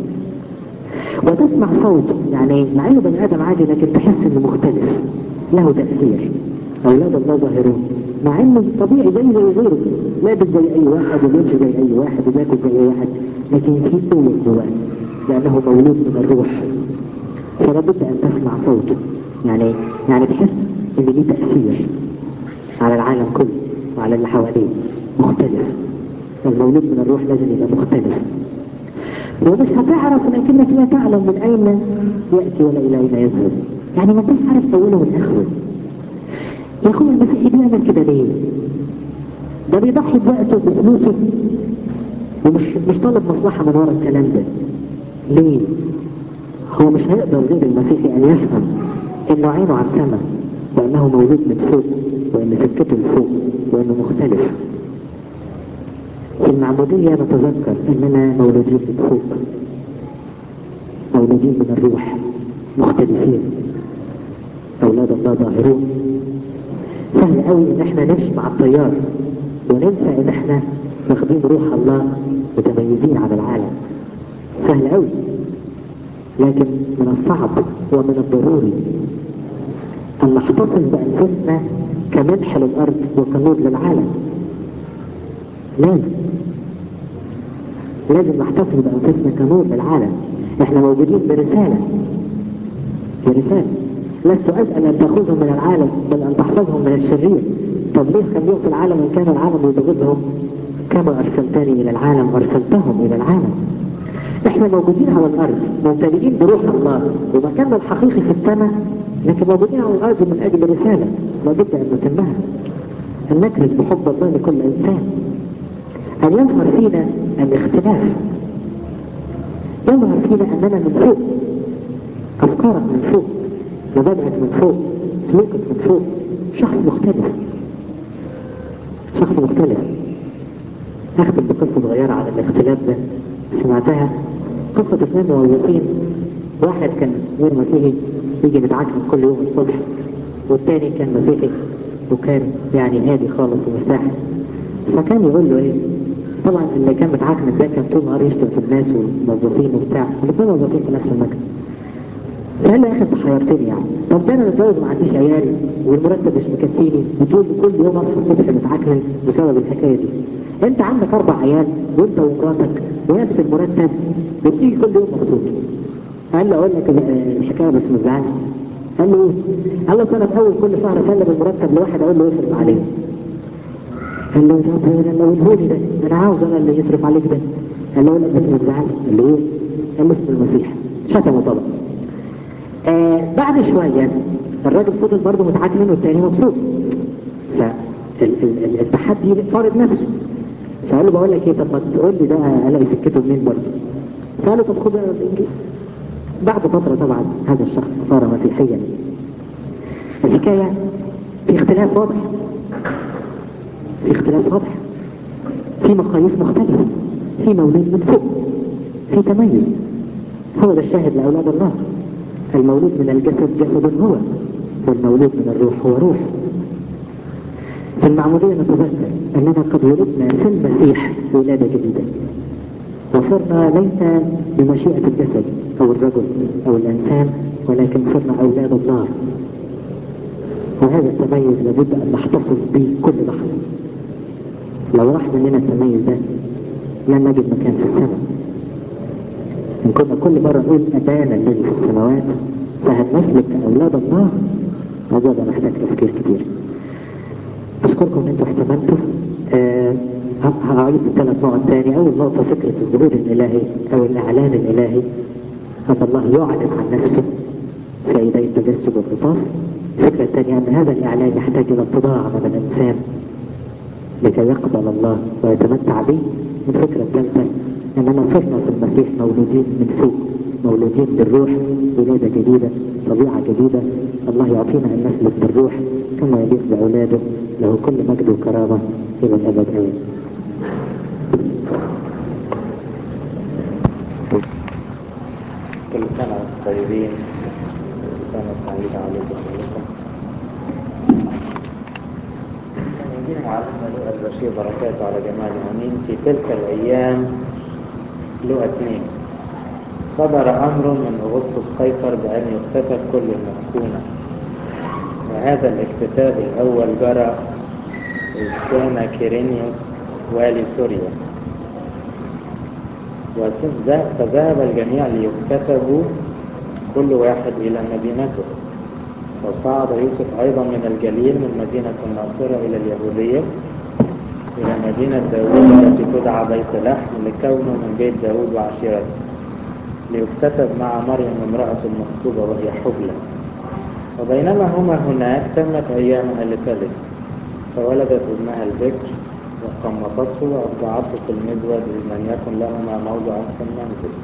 Speaker 1: وتسمع صوته يعني مع انه بني ادم عادي لكن تحس انه مختلف له تأثير اولاد الله ظاهرون مع انه طبيعي زي زي غيره لابس زي اي واحد وبيمشي زي اي واحد وبياكل زي اي واحد لكن في قوة جواه لانه مولود من الروح فلابد ان تسمع صوته يعني يعني تحس ان ليه تأثير على العالم كله وعلى اللي حواليه مختلف المولود من الروح لازم يبقى مختلف ومش هتعرف لكنك لا تعلم من اين يأتي ولا الى اين يذهب يعني ما انتش عارف اوله من اخره يا اخويا المسيحي بيعمل كده ليه ده بيضحي بوقته بفلوسه ومش مش طالب مصلحة من ورا الكلام ده ليه هو مش هيقدر غير المسيحي ان يفهم انه عينه على السماء وانه مولود من فوق وان سكته لفوق وانه مختلف في المعمودية نتذكر اننا مولودين من فوق مولودين من الروح مختلفين اولاد الله ظاهرون سهل قوي ان احنا نمشي مع التيار وننسى ان احنا واخدين روح الله متميزين عن العالم سهل قوي لكن من الصعب ومن الضروري ان نحتفظ بانفسنا كملح للارض وكنور للعالم لازم لازم نحتفظ بانفسنا كنور للعالم احنا موجودين برسالة برسالة لست اسأل ان تأخذهم من العالم بل ان تحفظهم من الشرير طب ليه خليهم في العالم إن كان العالم يبغضهم كما أرسلتني إلى العالم أرسلتهم إلى العالم احنا موجودين على الأرض ممتلئين بروح الله ومكاننا الحقيقي في السماء لكن موجودين على الأرض من أجل رسالة لابد أن نتمها أن نكرز بحب الله لكل إنسان أن يظهر فينا الاختلاف يظهر فينا أننا من فوق أفكارك من فوق مبادئك من فوق سلوكك من فوق شخص مختلف شخص مختلف أختم بقصة صغيرة عن الاختلاف ده سمعتها قصة اثنين موظفين واحد كان غير مسيحي يجي متعكم كل يوم الصبح والتاني كان مسيحي وكان يعني هادي خالص ومرتاح فكان يقول له ايه طبعا اللي كان متعكم ده كان طول النهار يشتم في الناس والموظفين وبتاع الاثنين موظفين في نفس المكتب فقال له يا اخي انت حيرتني يعني طب ده انا متجوز ما عنديش عيال والمرتب مش مكفيني وتقول لي كل يوم اصحى الصبح متعكنن بسبب الحكايه دي انت عندك اربع عيال وانت ومراتك ونفس المرتب وبتيجي كل يوم مبسوط قال له اقول لك الحكايه بس ما تزعلش قال له ايه؟ قال له انا في اول كل شهر اسلم المرتب لواحد اقول له يصرف عليه قال له طب لما قولهولي ده انا عاوز انا اللي يصرف عليك ده قال له اقول لك بس ما تزعلش قال له ايه؟ قال له اسم المسيح شتمه طبعا آه بعد شوية الراجل فضل برضه متعكنن والتاني مبسوط فالتحدي فرض نفسه فقال له بقول لك ايه طب ما تقول لي ده الاقي سكته منين برضه فقال له طب خد الانجيل بعد فترة طبعا هذا الشخص صار مسيحيا الحكاية في اختلاف واضح في اختلاف واضح في مقاييس مختلفة في مولود من فوق في تميز هو ده الشاهد لأولاد الله المولود من الجسد جسد هو والمولود من الروح هو روح في المعمودية نتذكر أننا قد ولدنا في المسيح ولادة جديدة وصرنا ليس بمشيئة الجسد أو الرجل أو الإنسان ولكن صرنا أولاد الله وهذا التميز لابد أن نحتفظ به كل لحظة لو راح مننا التميز ده لن نجد مكان في السماء إن كنا كل مرة نقول أبانا الذي في السماوات فهل نسلك كأولاد الله؟ الموضوع ده محتاج تفكير كتير. أشكركم إن أنتوا احتملتوا. أه هعيد الثلاث نقط تاني، أول نقطة فكرة الظهور الإلهي أو الإعلان الإلهي. أن الله يعلن عن نفسه في يدي التجسد والقصاص. الفكرة الثانية أن هذا الإعلان يحتاج إلى اتضاع من الإنسان لكي يقبل الله ويتمتع به. الفكرة الثالثة أننا صرنا في المسيح مولودين من فوق مولودين بالروح ولادة جديدة طبيعة جديدة الله يعطينا أن نسلك بالروح كما يليق بأولاده له كل مجد وكرامة إلى الأبد آمين
Speaker 2: كل سنة وانتم طيبين سنة سعيدة عليكم كلكم يجينا معلمنا لؤى البشير بركاته على جميع المؤمنين في تلك الأيام لؤى اثنين صدر أمر من أغسطس قيصر بأن يكتتب كل المسكونة وهذا الاكتتاب الأول جرى إذ كان كيرينيوس والي سوريا فذهب الجميع ليكتتبوا كل واحد إلى مدينته وصعد يوسف أيضا من الجليل من مدينة الناصرة إلى اليهودية إلى مدينة داود التي تدعى بيت لحم لكونه من بيت داود وعشيرته ليكتتب مع مريم امرأة المخطوبة وهي حبلى وبينما هما هناك تمت أيامها لتلد فولدت ابنها البكر وقمطته وأرضعته في المزود إذ لم يكن لهما موضع في المنزل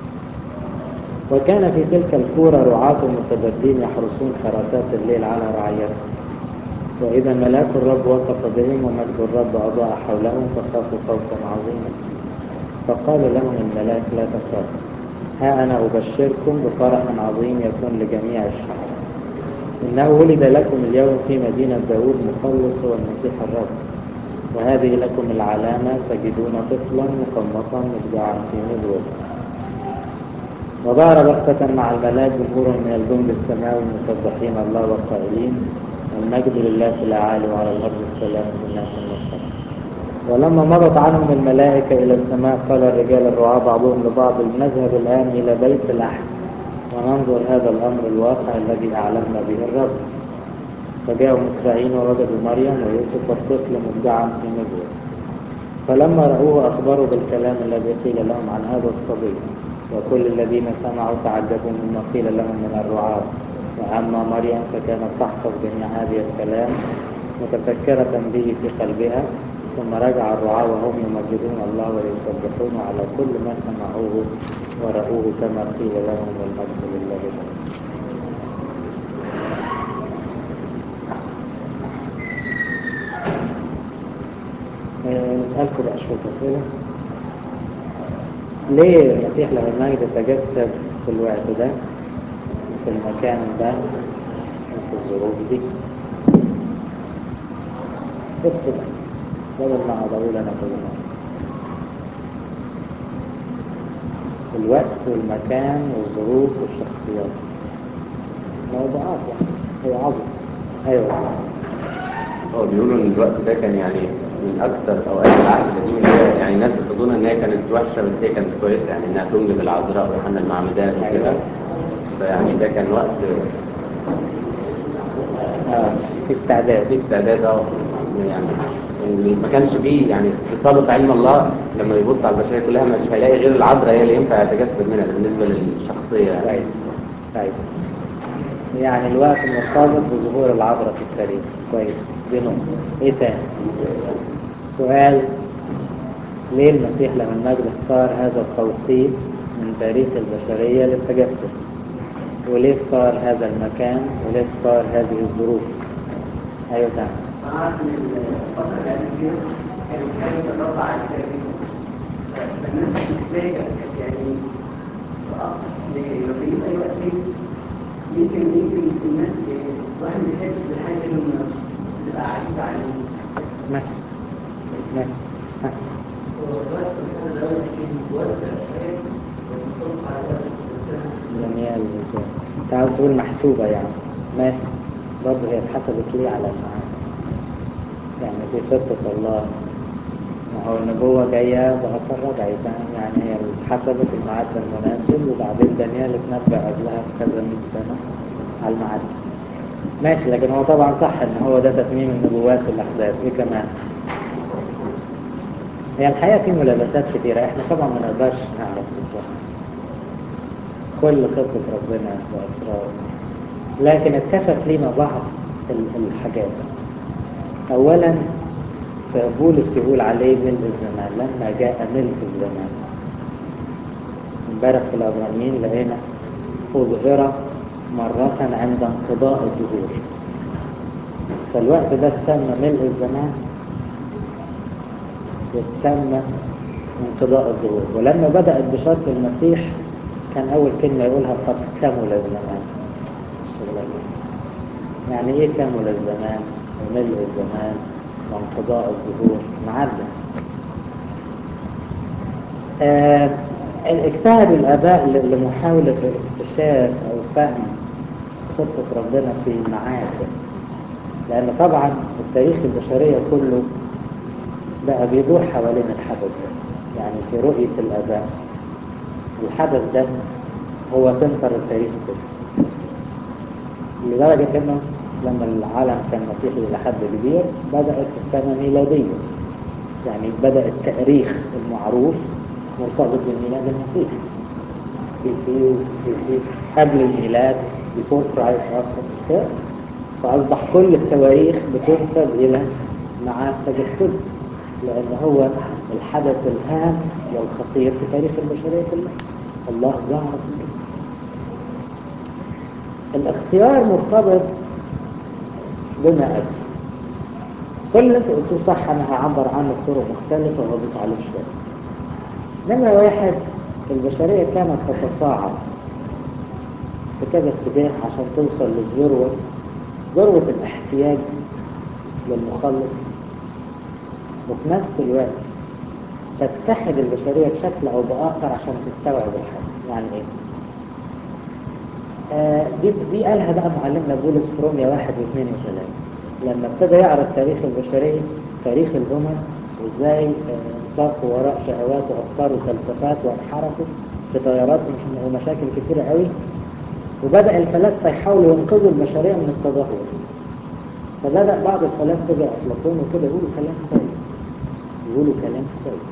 Speaker 2: وكان في تلك الكورة رعاة متبدين يحرسون حراسات الليل على رعيتهم وإذا ملاك الرب وقف بهم ومجد الرب أضاء حولهم فخافوا خوفا عظيما فقال لهم الملاك لا تخافوا ها أنا أبشركم بفرح عظيم يكون لجميع الشعب إنه ولد لكم اليوم في مدينة داود مخلص هو المسيح الرب وهذه لكم العلامة تجدون طفلا مقمطا مدجعا في مزود وظهر بغتة مع الملاك جمهور من الجند السماوي مسبحين الله والقائلين المجد لله في الأعالي وعلى الأرض السلام للناس المصطفى ولما مضت عنهم الملائكة إلى السماء قال الرجال الرعاة بعضهم لبعض نذهب الآن إلى بيت لحم وننظر هذا الأمر الواقع الذي أعلمنا به الرب فجاءوا مصرعين ووجدوا مريم ويوسف والطفل مبدعا في مزور فلما رأوه أخبروا بالكلام الذي قيل لهم عن هذا الصبي وكل الذين سمعوا تعجبوا مما قيل لهم من الرعاة وأما مريم فكانت تحفظ جميع هذه الكلام متفكرة به في قلبها ثم رجع الرعاة وهم يمجدون الله ويسبحون على كل ما سمعوه ورأوه كما قيل لهم والمجد لله جل نسألكم بقى شوية أسئلة ليه المسيح له المجد تجسد في الوقت ده في المكان ده في الظروف دي بس كده بدل ما اقعد اقول انا كل مرة الوقت والمكان والظروف والشخصيات موضوعات يعني هي عظمة ايوه
Speaker 3: هو بيقولوا ان الوقت ده كان يعني من اكثر اوقات العهد القديم اللي هي يعني الناس بتظن ان هي كانت وحشه بس هي كانت كويسه يعني انها تنجب العذراء ويوحنا المعمدان وكده
Speaker 2: أيوة.
Speaker 3: فيعني ده كان وقت
Speaker 2: اه في استعداد
Speaker 3: في استعداد اه يعني إن ما كانش فيه يعني في سابق علم الله لما يبص على البشريه كلها مش هيلاقي غير العذراء هي اللي ينفع يتجسد منها بالنسبه للشخصيه يعني.
Speaker 2: طيب طيب يعني الوقت مرتبط بظهور العذراء في التاريخ كويس دي نقطة ايه تاني سؤال ليه المسيح لما المجد اختار هذا التوقيت من تاريخ البشرية للتجسد وليه اختار هذا المكان وليه اختار هذه الظروف ايوه تمام
Speaker 4: عارف ان الفترة الأخيرة كانت حاجة تتوقع على التاريخ فالناس بتتلاقى يعني لما في أي وقت يمكن يمكن الناس الواحد بيحس بالحاجة لما تبقى عزيزة عليه
Speaker 2: ماشي ماشي ها.
Speaker 4: ووقت السنة ده يمكن وقت الأشياء ومتوقع على وقت السنة
Speaker 2: جميل جدا انت عاوز تقول محسوبة يعني ماشي برضه هي اتحسبت ليه على المعاد يعني دي خطة الله ما هو النبوة جاية بأثر رجعي فاهم يعني هي اتحسبت الميعاد ده المناسب وبعدين دانيال اتنبأ قبلها بكذا مية سنة على الميعاد ماشي لكن هو طبعا صح ان هو ده تتميم النبوات والأحداث ايه كمان هي الحقيقة في ملابسات كتيرة احنا طبعا ما نقدرش نعرف بالظبط كل خطة ربنا وأسراره لكن اتكشف لنا بعض ال- الحاجات أولا فبولس يقول عليه ملء الزمان لما جاء ملء الزمان امبارح في العبرانيين لقينا أظهر مرة عند انقضاء الظهور فالوقت ده اتسمى ملء الزمان واتسمى انقضاء الظهور ولما بدأت بشرط المسيح كان أول كلمة يقولها قد كمل الزمان الشغلانة. يعني إيه كمل الزمان وملء الزمان وانقضاء الظهور معدة آه اجتهد الآباء ل- لمحاولة اكتشاف أو فهم خطة ربنا في المعاد لأن طبعا التاريخ البشرية كله بقى بيدور حوالين الحدث ده يعني في رؤية الآباء الحدث ده هو سنتر التاريخ كله لدرجة انه لما العالم كان مسيحي إلى حد كبير بدأت السنة ميلادية يعني بدأ التاريخ المعروف مرتبط بميلاد المسيح في في في في قبل الميلاد before Christ after مش كده؟ فأصبح كل التواريخ بتنسب إلى ميعاد تجسده لأن هو الحدث الهام والخطير في تاريخ البشرية كلها الله ظهر فيه الاختيار مرتبط بما أدري كل اللي انت قلتوه صح انا هعبر عنه بطرق مختلفة وهضيف عليه شوية نمرة واحد البشرية كانت تتصاعد في كذا اتجاه عشان توصل للذروة ذروة الاحتياج للمخلص وفي نفس الوقت تتحد البشرية بشكل أو بآخر عشان تستوعب الحاجة يعني إيه؟ آه دي, دي قالها بقى معلمنا بولس في روميا واحد واثنين وثلاثة لما ابتدى يعرض تاريخ البشرية تاريخ الأمم وازاي آه، ساقوا وراء شهوات وأفكار وفلسفات وانحرفوا في تيارات ومش- ومشاكل كتيرة قوي وبدأ الفلاسفة يحاولوا ينقذوا البشرية من التدهور فبدأ بعض الفلاسفة زي أفلاطون وكده يقولوا كلام كويس يقولوا كلام كويس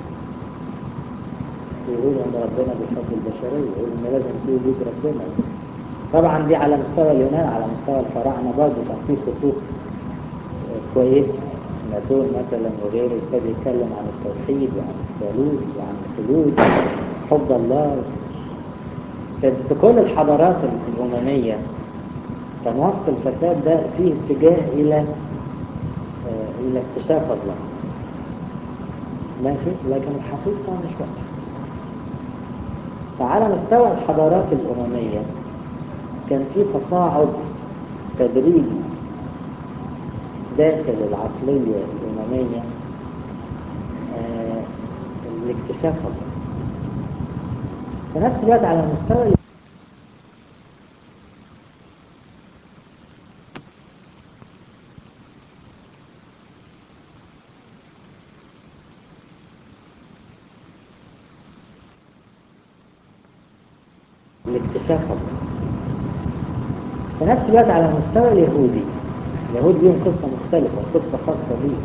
Speaker 2: يقولوا ان ربنا بيحب البشريه يقولوا ان لازم في وجود ربنا طبعا دي على مستوى اليونان على مستوى الفراعنه برضه كان في خطوط كويسه ناتون مثلا وغيره ابتدى يتكلم عن التوحيد وعن الثالوث وعن الخلود حب الله في كل الحضارات الرومانيه كان وسط الفساد ده فيه اتجاه الى الى اكتشاف الله ماشي لكن الحقيقه مش واضحه فعلى مستوى الحضارات الأممية كان في تصاعد تدريجي داخل العقلية الأممية آه لاكتشاف الله في نفس الوقت على المستوى لاكتشاف الله في نفس الوقت على المستوى اليهودي اليهود ليهم قصة مختلفة قصة خاصة بيه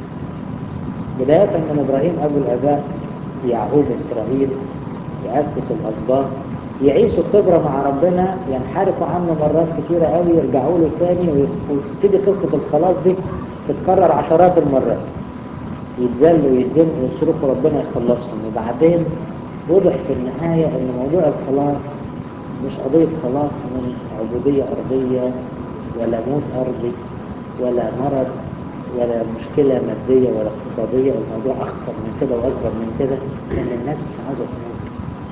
Speaker 2: بداية من إبراهيم أبو الآباء يعقوب إسرائيل يأسس الأسباط يعيشوا خبرة مع ربنا ينحرفوا عنه مرات كثيرة قوي يرجعوا له تاني وتبتدي قصة الخلاص دي تتكرر عشرات المرات يتذلوا ويتزنقوا ويصرخوا ربنا يخلصهم وبعدين وضح في النهاية أن موضوع الخلاص مش قضية خلاص من عبودية أرضية ولا موت أرضي ولا مرض ولا مشكلة مادية ولا اقتصادية الموضوع أخطر من كده وأكبر من كده إن الناس مش عاوزة تموت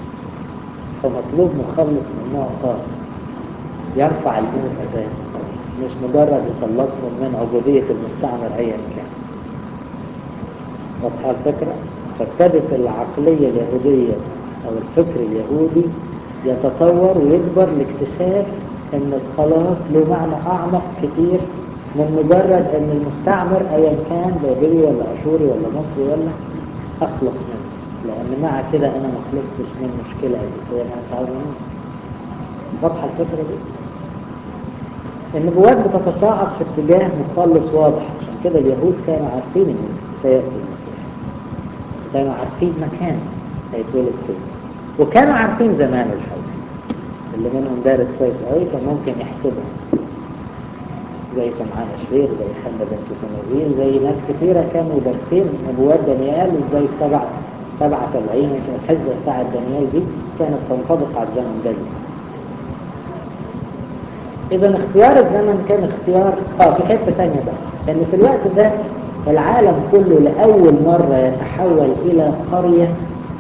Speaker 2: فمطلوب مخلص من نوع خاص يرفع الموت أذان مش مجرد يخلصهم من عبودية المستعمر أيا كان واضحة الفكرة؟ فابتدت العقلية اليهودية أو الفكر اليهودي يتطور ويكبر لاكتشاف ان الخلاص له معنى اعمق كتير من مجرد ان المستعمر ايا كان بابلي ولا اشوري ولا مصري ولا اخلص منه لان مع كده انا ما خلصتش من مشكله اساسيه انا مش عاوز اموت واضحه الفكره دي النبوات بتتصاعد في اتجاه مخلص واضح عشان كده اليهود كانوا عارفين ان سياتي المسيح كانوا عارفين مكان هيتولد فيه وكانوا عارفين زمانه الحقيقي اللي منهم دارس كويس قوي كان ممكن يحسبها زي سمعان الشرير زي حنة بنت فنوئيل زي ناس كثيرة كانوا دارسين نبوات دانيال زي سبع سبعة سبعين يمكن الحزة بتاعت دانيال دي كانت تنطبق على الزمن ده إذا اختيار الزمن كان اختيار اه في حتة ثانية بقى إن في الوقت ده العالم كله لأول مرة يتحول إلى قرية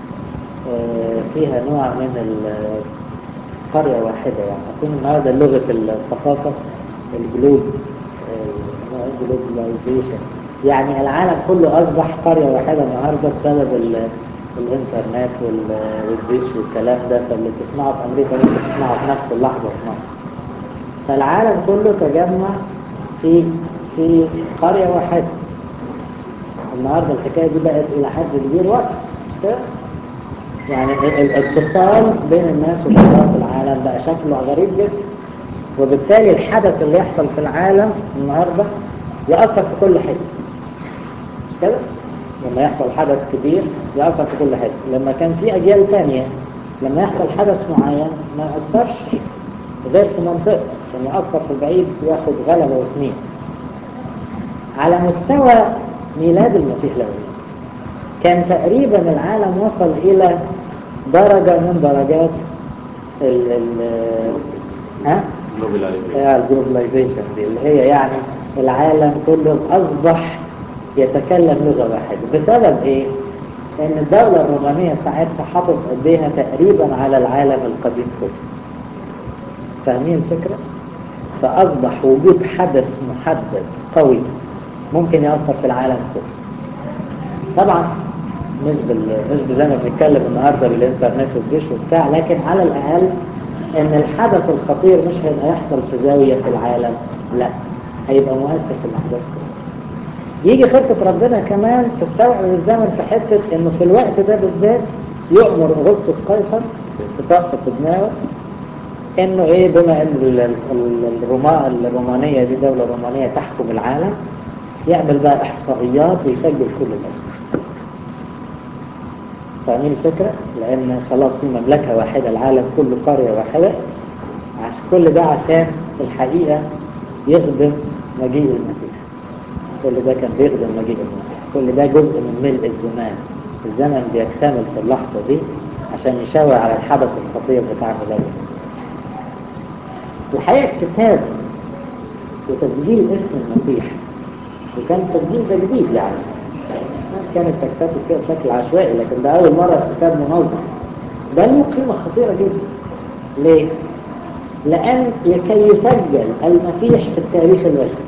Speaker 2: فيها نوع من قرية واحدة يعني أكون النهاردة لغة الثقافة الجلوب جلوبلايزيشن يعني العالم كله أصبح قرية واحدة النهاردة بسبب الإنترنت والديش والكلام ده فاللي تسمعه في أمريكا ممكن تسمعه في نفس اللحظة في مصر فالعالم كله تجمع في في قرية واحدة النهاردة الحكاية دي بقت إلى حد كبير واضح مش كده؟ يعني الاتصال بين الناس وبين العالم بقى شكله غريب جدا وبالتالي الحدث اللي يحصل في العالم النهارده يأثر في كل حته مش كده؟ لما يحصل حدث كبير يأثر في كل حته لما كان في أجيال تانية لما يحصل حدث معين ما يأثرش غير في منطقته عشان يأثر في البعيد ياخد غلبة وسنين على مستوى ميلاد المسيح له كان تقريبا العالم وصل إلى درجة من درجات ال ال ها؟ الجلوبلايزيشن دي اللي هي يعني العالم كله أصبح يتكلم لغة واحدة بسبب إيه؟ إن الدولة الرومانية ساعتها حطت إيديها تقريبا على العالم القديم كله فاهمين الفكرة؟ فأصبح وجود حدث محدد قوي ممكن يأثر في العالم كله طبعا مش بال... مش زي ما بنتكلم النهارده بالانترنت والجيش وبتاع لكن على الاقل ان الحدث الخطير مش هيبقى يحصل في زاويه في العالم لا هيبقى مؤثر في الاحداث كلها يجي خطه ربنا كمان تستوعب الزمن في حته انه في الوقت ده بالذات يؤمر اغسطس قيصر بطاقه في دماغه انه ايه بما ان ال- ال- الروما الرومانية دي دولة رومانية تحكم العالم يعمل بقى احصائيات ويسجل كل الاسماء فاهمين الفكرة؟ لان خلاص في مملكة واحدة العالم كله قرية واحدة عشان كل ده عشان الحقيقة يخدم مجيء المسيح كل ده كان بيخدم مجيء المسيح كل ده جزء من ملء الزمان الزمن بيكتمل في اللحظة دي عشان يشاور على الحدث الخطير بتاع ميلاد المسيح الحقيقة الكتاب وتسجيل اسم المسيح وكان التسجيل ده جديد يعني الناس كانت تكتب كده بشكل عشوائي لكن ده أول مرة الكتاب منظم ده له قيمة خطيرة جدا ليه؟ لأن لكي يسجل المسيح في التاريخ البشري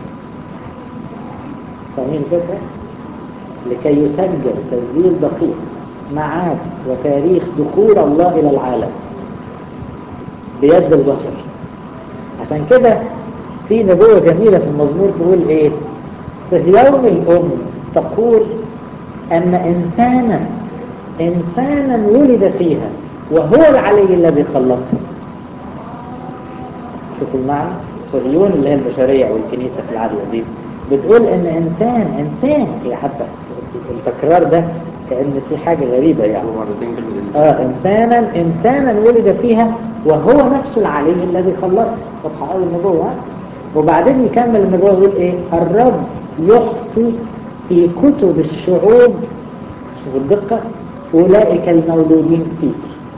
Speaker 2: فاهمين الفكرة؟ لكي يسجل تسجيل دقيق معاد وتاريخ دخول الله إلى العالم بيد البشر عشان كده في نبوة جميلة في المزمور تقول ايه في يوم الأم تقول أن إنسانا إنسانا ولد فيها وهو العلي الذي خلصها شوفوا المعنى صهيون اللي هي البشرية أو الكنيسة في العهد القديم بتقول إن إنسان إنسان هي حتى التكرار ده كأن في حاجة غريبة يعني
Speaker 3: مرتين كلمة
Speaker 2: آه إنسانا إنسانا ولد فيها وهو نفس العلي الذي خلصه واضحة قوي النبوة ها؟ وبعدين يكمل النبوة يقول إيه الرب يحصي في كتب الشعوب شوفوا الدقة أولئك المولودين فيك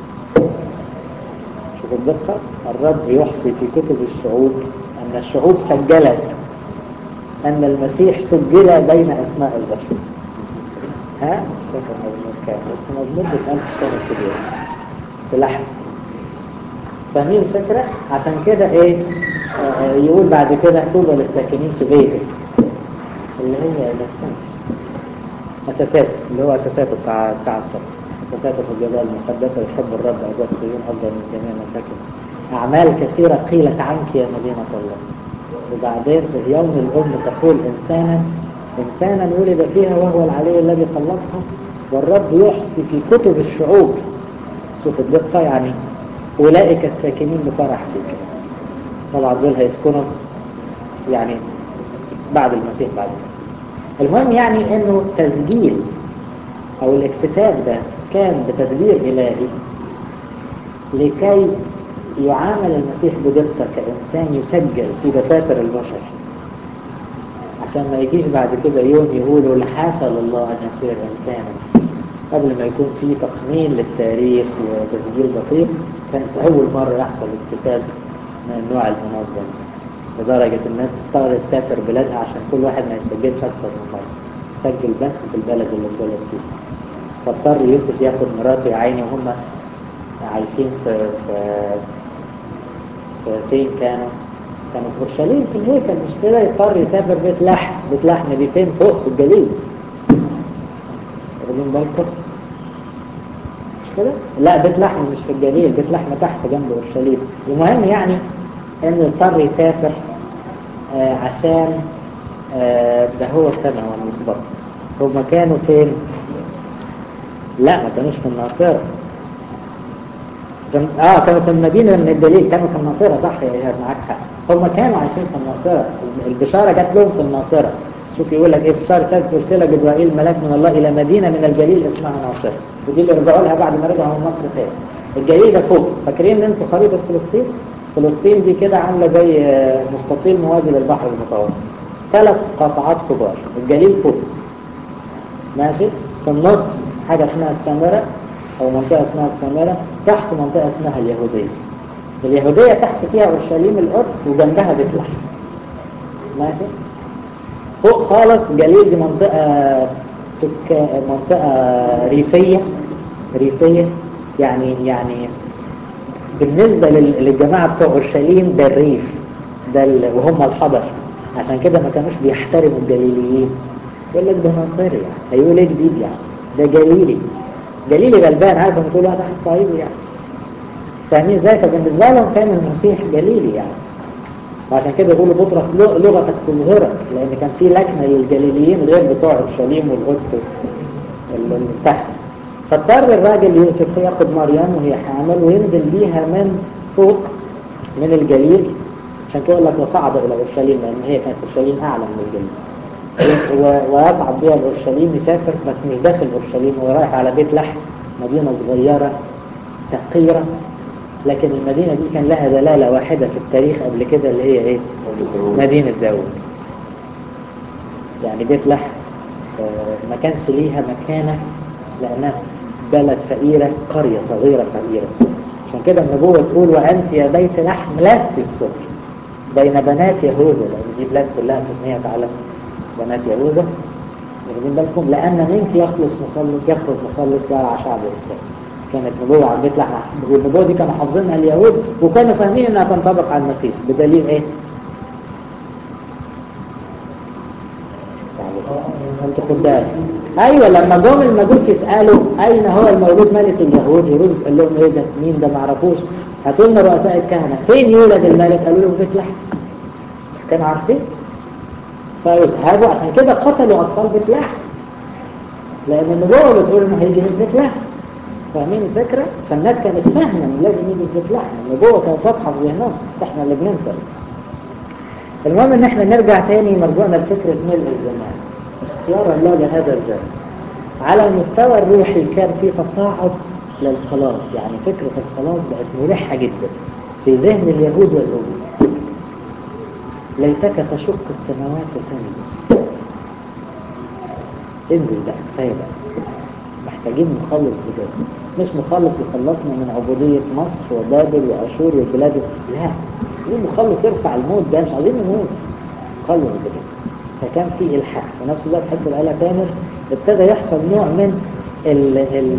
Speaker 2: شوفوا الدقة الرب يحصي في كتب الشعوب أن الشعوب سجلت أن المسيح سجل بين أسماء البشر ها مش فاكر مزمور كام بس مزمور بيتقال في السنة الكبيرة في لحم فاهمين الفكرة؟ عشان كده ايه آه، آه، يقول بعد كده طوبى للساكنين في بيتك اللي هي نفسها أساساته اللي هو أساساته بتاع الساعة الصبح أساساته في الجبال المقدسة يحب الرب أبواب صهيون أفضل من جميع مساكن أعمال كثيرة قيلت عنك يا مدينة الله وبعدين في يوم الأم تقول إنسانا إنسانا ولد فيها وهو العلي الذي خلصها والرب يحصي في كتب الشعوب شوف الدقة يعني أولئك الساكنين بفرح فيك طبعا دول هيسكنوا يعني بعد المسيح بعد كده المهم يعني انه تسجيل او الاكتتاب ده كان بتدبير الهي لكي يعامل المسيح بدقة كإنسان يسجل في دفاتر البشر عشان ما يجيش بعد كده يوم يقولوا لحاشا لله أن يصير إنسانا قبل ما يكون في تقنين للتاريخ وتسجيل دقيق كانت أول مرة يحصل اكتتاب من النوع المنظم لدرجة الناس اضطرت تسافر بلادها عشان كل واحد ما يسجلش أكثر من مرة سجل بس في البلد اللي اتولد فيه فاضطر يوسف ياخد مراته يا عيني وهم عايشين في في في فين كانوا؟ كانوا في اورشليم في الهيكل مش كده يضطر يسافر بيت لحم بيت لحم دي فين فوق في الجليل واخدين بالكم؟ مش كده؟ لا بيت لحم مش في الجليل بيت لحم تحت جنب اورشليم المهم يعني انه يضطر يسافر آه عشان آه ده هو السنة هو المطبق هما كانوا فين؟ لا ما كانوش في الناصرة كان اه كانوا في المدينة من الدليل كانوا في الناصرة صح يا ايهاب معاك حق هم كانوا عايشين في الناصرة البشارة جات لهم في الناصرة شوف يقول لك ايه في الشهر السادس ارسل جبرائيل ملاك من الله الى مدينة من الجليل اسمها ناصرة ودي اللي رجعوا لها بعد ما رجعوا من مصر تاني الجليل ده فوق فاكرين ان انتوا خريطة فلسطين فلسطين دي كده عاملة زي آه، مستطيل موازي للبحر المتوسط ثلاث قطعات كبار الجليل فوق ماشي في النص حاجة اسمها السامرة أو منطقة اسمها السامرة تحت منطقة اسمها اليهودية اليهودية تحت فيها أورشليم القدس وجنبها بيت لحم ماشي فوق خالص جليل دي منطقة سكا منطقة ريفية ريفية يعني يعني بالنسبة لل- للجماعة بتوع أورشليم ده الريف ده ال... وهم الحضر عشان كده ما كانوش بيحترموا الجليليين يقول لك ده ناصري يعني هيقول ايه جديد يعني ده جليلي جليلي غلبان عارف لما تقول واحد صعيدي يعني فاهمين ازاي فبالنسبة لهم كان المسيح جليلي يعني وعشان كده يقولوا بطرس لغ- لغتك تظهرك لان كان في لكنه للجليليين غير بتوع اورشليم والقدس اللي تحت فاضطر الراجل يوسف ياخد مريم وهي حامل وينزل بيها من فوق من الجليل عشان كده يقول لك وصعد الى اورشليم لان هي كانت اورشليم اعلى من الجليل و- ويصعد بها الاورشليم يسافر بس مش داخل اورشليم هو رايح على بيت لحم مدينه صغيره تقيره لكن المدينه دي كان لها دلاله واحده في التاريخ قبل كده اللي هي ايه؟ مدينه داوود يعني بيت لحم آه، ما كانش ليها مكانه لانها بلد فقيره قريه صغيره فقيره عشان كده النبوه تقول وانت يا بيت لحم لست السكر بين بنات يهوذا لان دي بلاد كلها سكنية على بنات يهوذا واخدين بالكم لان منك يخلص مخلص يخرج مخلص يرعى شعب الاسلام كانت نبوة عن بيت لحم والنبوة دي كانوا حافظينها اليهود وكانوا فاهمين انها تنطبق على المسيح بدليل ايه؟ انت خدام ايوه لما جم المجوس يسالوا اين هو المولود ملك اليهود هيرودس قال لهم ايه ده مين ده ما اعرفوش هاتوا لنا رؤساء الكهنه فين يولد الملك قالوا له في بيت لحم كانوا عارفين فيذهبوا عشان كده قتلوا اطفال بيت لحم لان النبوه بتقول انه هيجي من بيت لحم فاهمين الفكره فالناس كانت فاهمه انه لازم يجي في بيت لحم النبوه كانت واضحه في ذهنهم احنا اللي بننسى المهم ان احنا نرجع تاني مرجوعنا لفكره ملء الزمان اختيار الله لهذا الزمن على المستوى الروحي كان في تصاعد للخلاص يعني فكرة الخلاص بقت مريحة جدا في ذهن اليهود والأمم ليتك تشق السماوات وتنزل انزل بقى كفاية بقى محتاجين مخلص بجد مش مخلص يخلصنا من عبودية مصر وبابل وأشور والبلاد لا عايزين مخلص يرفع الموت ده مش عايزين نموت خلص بجد فكان في إلحاح في نفس الوقت حتى الآلة تامر ابتدى يحصل نوع من ال ال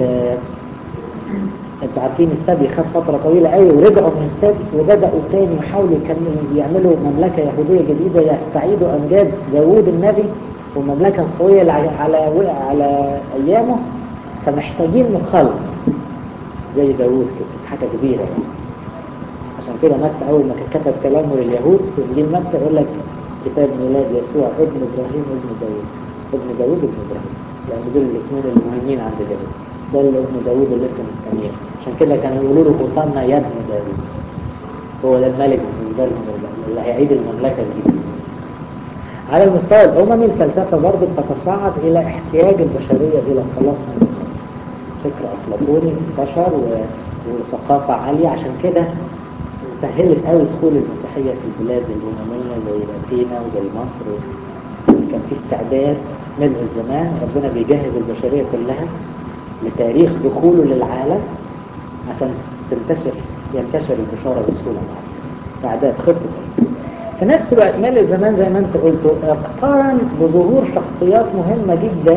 Speaker 2: انتوا عارفين السبي خد فترة طويلة قوي ورجعوا من السبي وبدأوا تاني يحاولوا يكملوا يعملوا مملكة يهودية جديدة يستعيدوا أمجاد داوود النبي والمملكة القوية اللي على على وقع على أيامه فمحتاجين مخلص زي داوود كده حاجة كبيرة يعني عشان كده متى أول ما كتب كلامه لليهود في إنجيل متى يقول لك كتاب ميلاد يسوع ابن إبراهيم ابن داوود ابن داوود ابن إبراهيم لأن دول الاسمين المهمين عند اليهود ده اللي ابن داوود اللي انت مستنيه عشان كده كانوا يقولوا له وصلنا يا ابن داوود هو ده الملك بالنسبة لهم اللي هيعيد المملكة الجديدة على المستوى الأممي الفلسفة برضه بتتصاعد إلى احتياج البشرية إلى الخلاص من الخلاص فكر أفلاطوني انتشر و... وثقافة عالية عشان كده سهلت قوي دخول المسيحية في البلاد الأممية زي أثينا وزي مصر كان في استعداد ملء الزمان ربنا بيجهز البشرية كلها لتاريخ دخوله للعالم عشان تنتشر ينتشر البشارة بسهولة استعداد خطة في نفس الوقت ملء الزمان زي ما انت قلتوا اقترن بظهور شخصيات مهمة جدا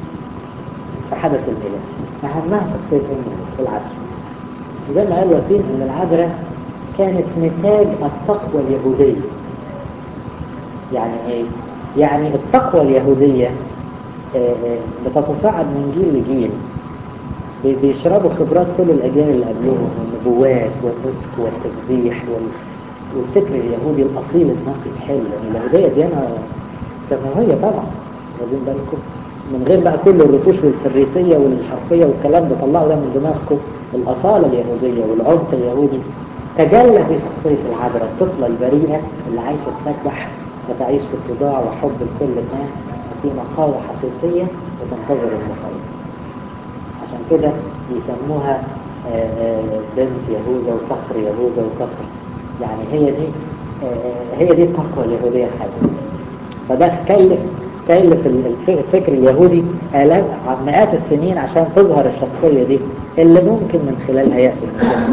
Speaker 2: في حدث الميلاد أهمها شخصية أم في العصر زي ما قال وسيم ان العذراء كانت نتاج التقوى اليهودية يعني ايه؟ يعني التقوى اليهودية بتتصاعد من جيل لجيل بيشربوا خبرات كل الأجيال اللي قبلهم والنبوات والنسك والتسبيح وال... والفكر اليهودي الأصيل النقي الحلو لأن اليهودية ديانة سماوية طبعا واخدين بالكم من غير بقى كل الرتوش والفريسية والحرفية والكلام ده طلعوا ده من دماغكم الأصالة اليهودية والعمق اليهودي تجلى في شخصية العذراء الطفلة البريئة اللي عايشة تسبح وتعيش في اتضاع وحب لكل الناس وفي نقاوة حقيقية وتنتظر المخلص عشان كده يسموها آآ آآ بنت يهوذا وفخر يهوذا وفخر يعني هي دي هي دي التقوى اليهودية الحقيقية فده كلف كلف الفكر اليهودي آلاف مئات السنين عشان تظهر الشخصية دي اللي ممكن من خلالها يأتي المسيح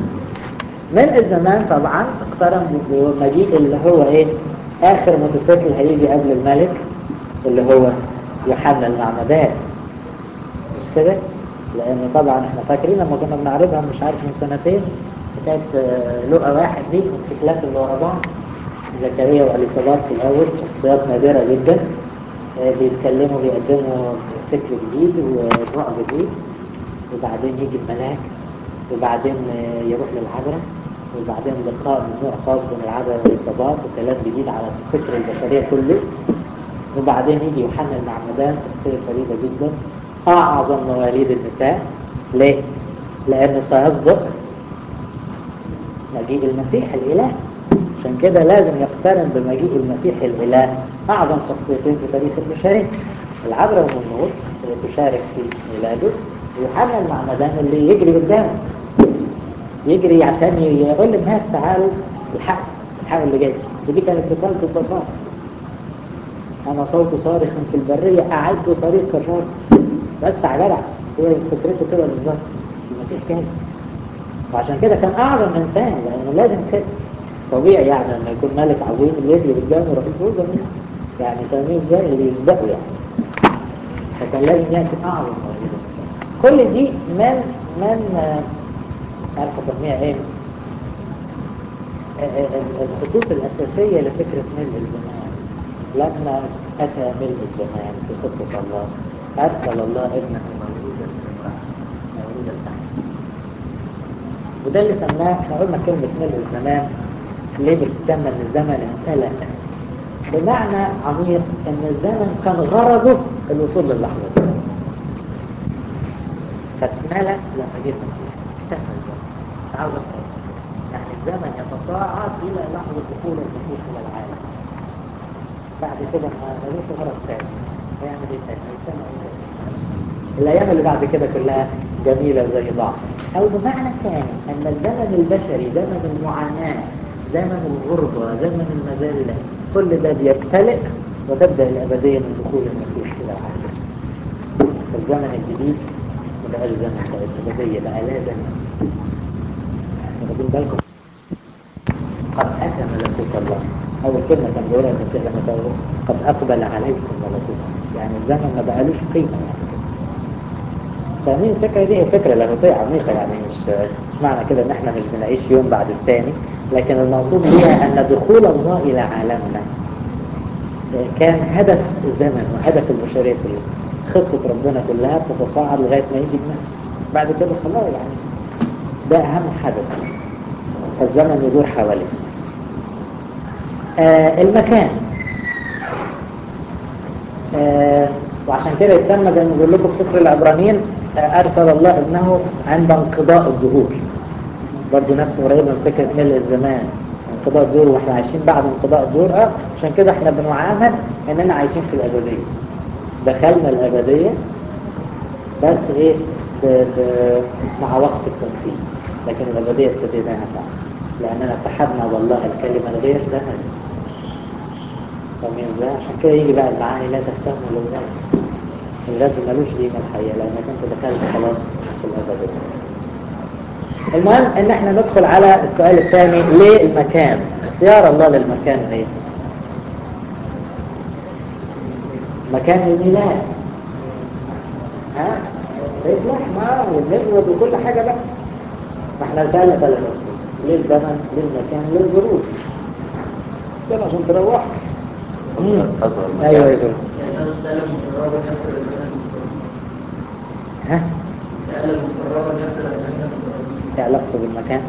Speaker 2: ملء الزمان طبعا اقترن بمجيء اللي هو ايه اخر موتوسيكل هيجي قبل الملك اللي هو يوحنا المعمدان مش كده لان طبعا احنا فاكرين لما كنا بنعرضها مش عارف من سنتين كانت لقى واحد دي الموتوسيكلات اللي ورا بعض زكريا واليصابات في الاول شخصيات نادره جدا بيتكلموا بيقدموا فكر جديد ونوع جديد وبعدين يجي الملاك وبعدين يروح للعذراء وبعدين لقاء من نوع خاص بين العذراء والإصابات وكلام جديد على فكر البشرية كله وبعدين يجي يوحنا المعمدان شخصية فريدة جدا أعظم مواليد النساء ليه؟ لأنه سيسبق مجيء المسيح الإله عشان كده لازم يقترن بمجيء المسيح الإله أعظم شخصيتين في تاريخ البشرية العذراء والنور اللي تشارك في ميلاده ويوحنا المعمدان اللي يجري قدامه يجري عشان يقول للناس تعالوا الحق الحق اللي جاي ودي كانت رسالته ببساطة أنا صوت صارخ في البرية أعد طريق الرب بس على جدع هي فكرته كده بالظبط المسيح كان وعشان كده كان أعظم إنسان لأنه لازم كده طبيعي يعني لما يكون ملك عظيم اللي يجري قدامه رئيس وزراء يعني فاهمين ازاي اللي يسبقه يعني فكان لازم يأتي أعظم رئيس كل دي من من آه، مش عارف أسميها إيه آه، آه، الخطوط الأساسية لفكرة ملء الزمان لما أتى ملء الزمان في خطة الله أرسل الله ابنه مولودا من امرأة مولودا تحت وده اللي سماه احنا قلنا كلمة ملء الزمان ليه بتسمى ان الزمن امتلأ بمعنى عميق ان الزمن كان غرضه الوصول للحظة دي فاتملأ لما جه المسيح اكتمل الزمن عاوز أفهم. يعني الزمن يتصاعد الى لحظة دخول المسيح الى العالم بعد كده ما ملوش غرض تاني هيعمل ايه تاني هيستنى إيه؟ الايام اللي بعد كده كلها جميلة زي بعض او بمعنى ثاني ان الزمن البشري زمن المعاناة زمن الغربة زمن المذلة كل ده بيبتلئ وتبدأ الأبدية من دخول المسيح إلى العالم الزمن الجديد ما بقاش زمن بقى الأبدية بقى لا زمن واخدين بالكم قد أتى ملكوت الله أول كلمة كان بيقولها المسيح لما قال قد أقبل عليكم ملكوت يعني الزمن ما بقالوش قيمة يعني فاهمين الفكرة دي هي فكرة لاهوتية عميقة يعني مش مش معنى كده ان احنا مش بنعيش يوم بعد الثاني لكن المقصود بيها ان دخول الله الى عالمنا كان هدف الزمن وهدف البشرية كلها خطة ربنا كلها بتتصاعد لغاية ما يجي الناس بعد كده خلاص يعني ده أهم حدث فالزمن يدور حواليه آه المكان آه وعشان كده يتسمى زي ما بقول لكم في سفر العبرانيين آه أرسل الله ابنه عند انقضاء الظهور برضه نفسه قريب من فكرة ملء الزمان انقضاء الظهور واحنا عايشين بعد انقضاء الظهور اه عشان كده احنا بنعامل اننا عايشين في الأبدية دخلنا الأبدية بس ايه ب... ب... مع وقت التنفيذ لكن الأبدية ابتديناها بعد لأننا اتحدنا بالله الكلمة الغير زمن فاهمين ازاي؟ عشان كده يجي بقى المعاني لا تهتم للغاية الغاز ملوش قيمة الحقيقة لأنك أنت دخلت خلاص في الأبدية المهم ان احنا ندخل على السؤال الثاني ليه المكان اختيار الله للمكان ايه مكان الميلاد ها بيت لحمة والنزود وكل حاجة بقى ما احنا رسالة ثلاثة ليه الزمن ليه المكان ليه الظروف يلا عشان تروح
Speaker 3: أصغر مكان.
Speaker 2: ايوه ايوه ها ايه علاقته بالمكان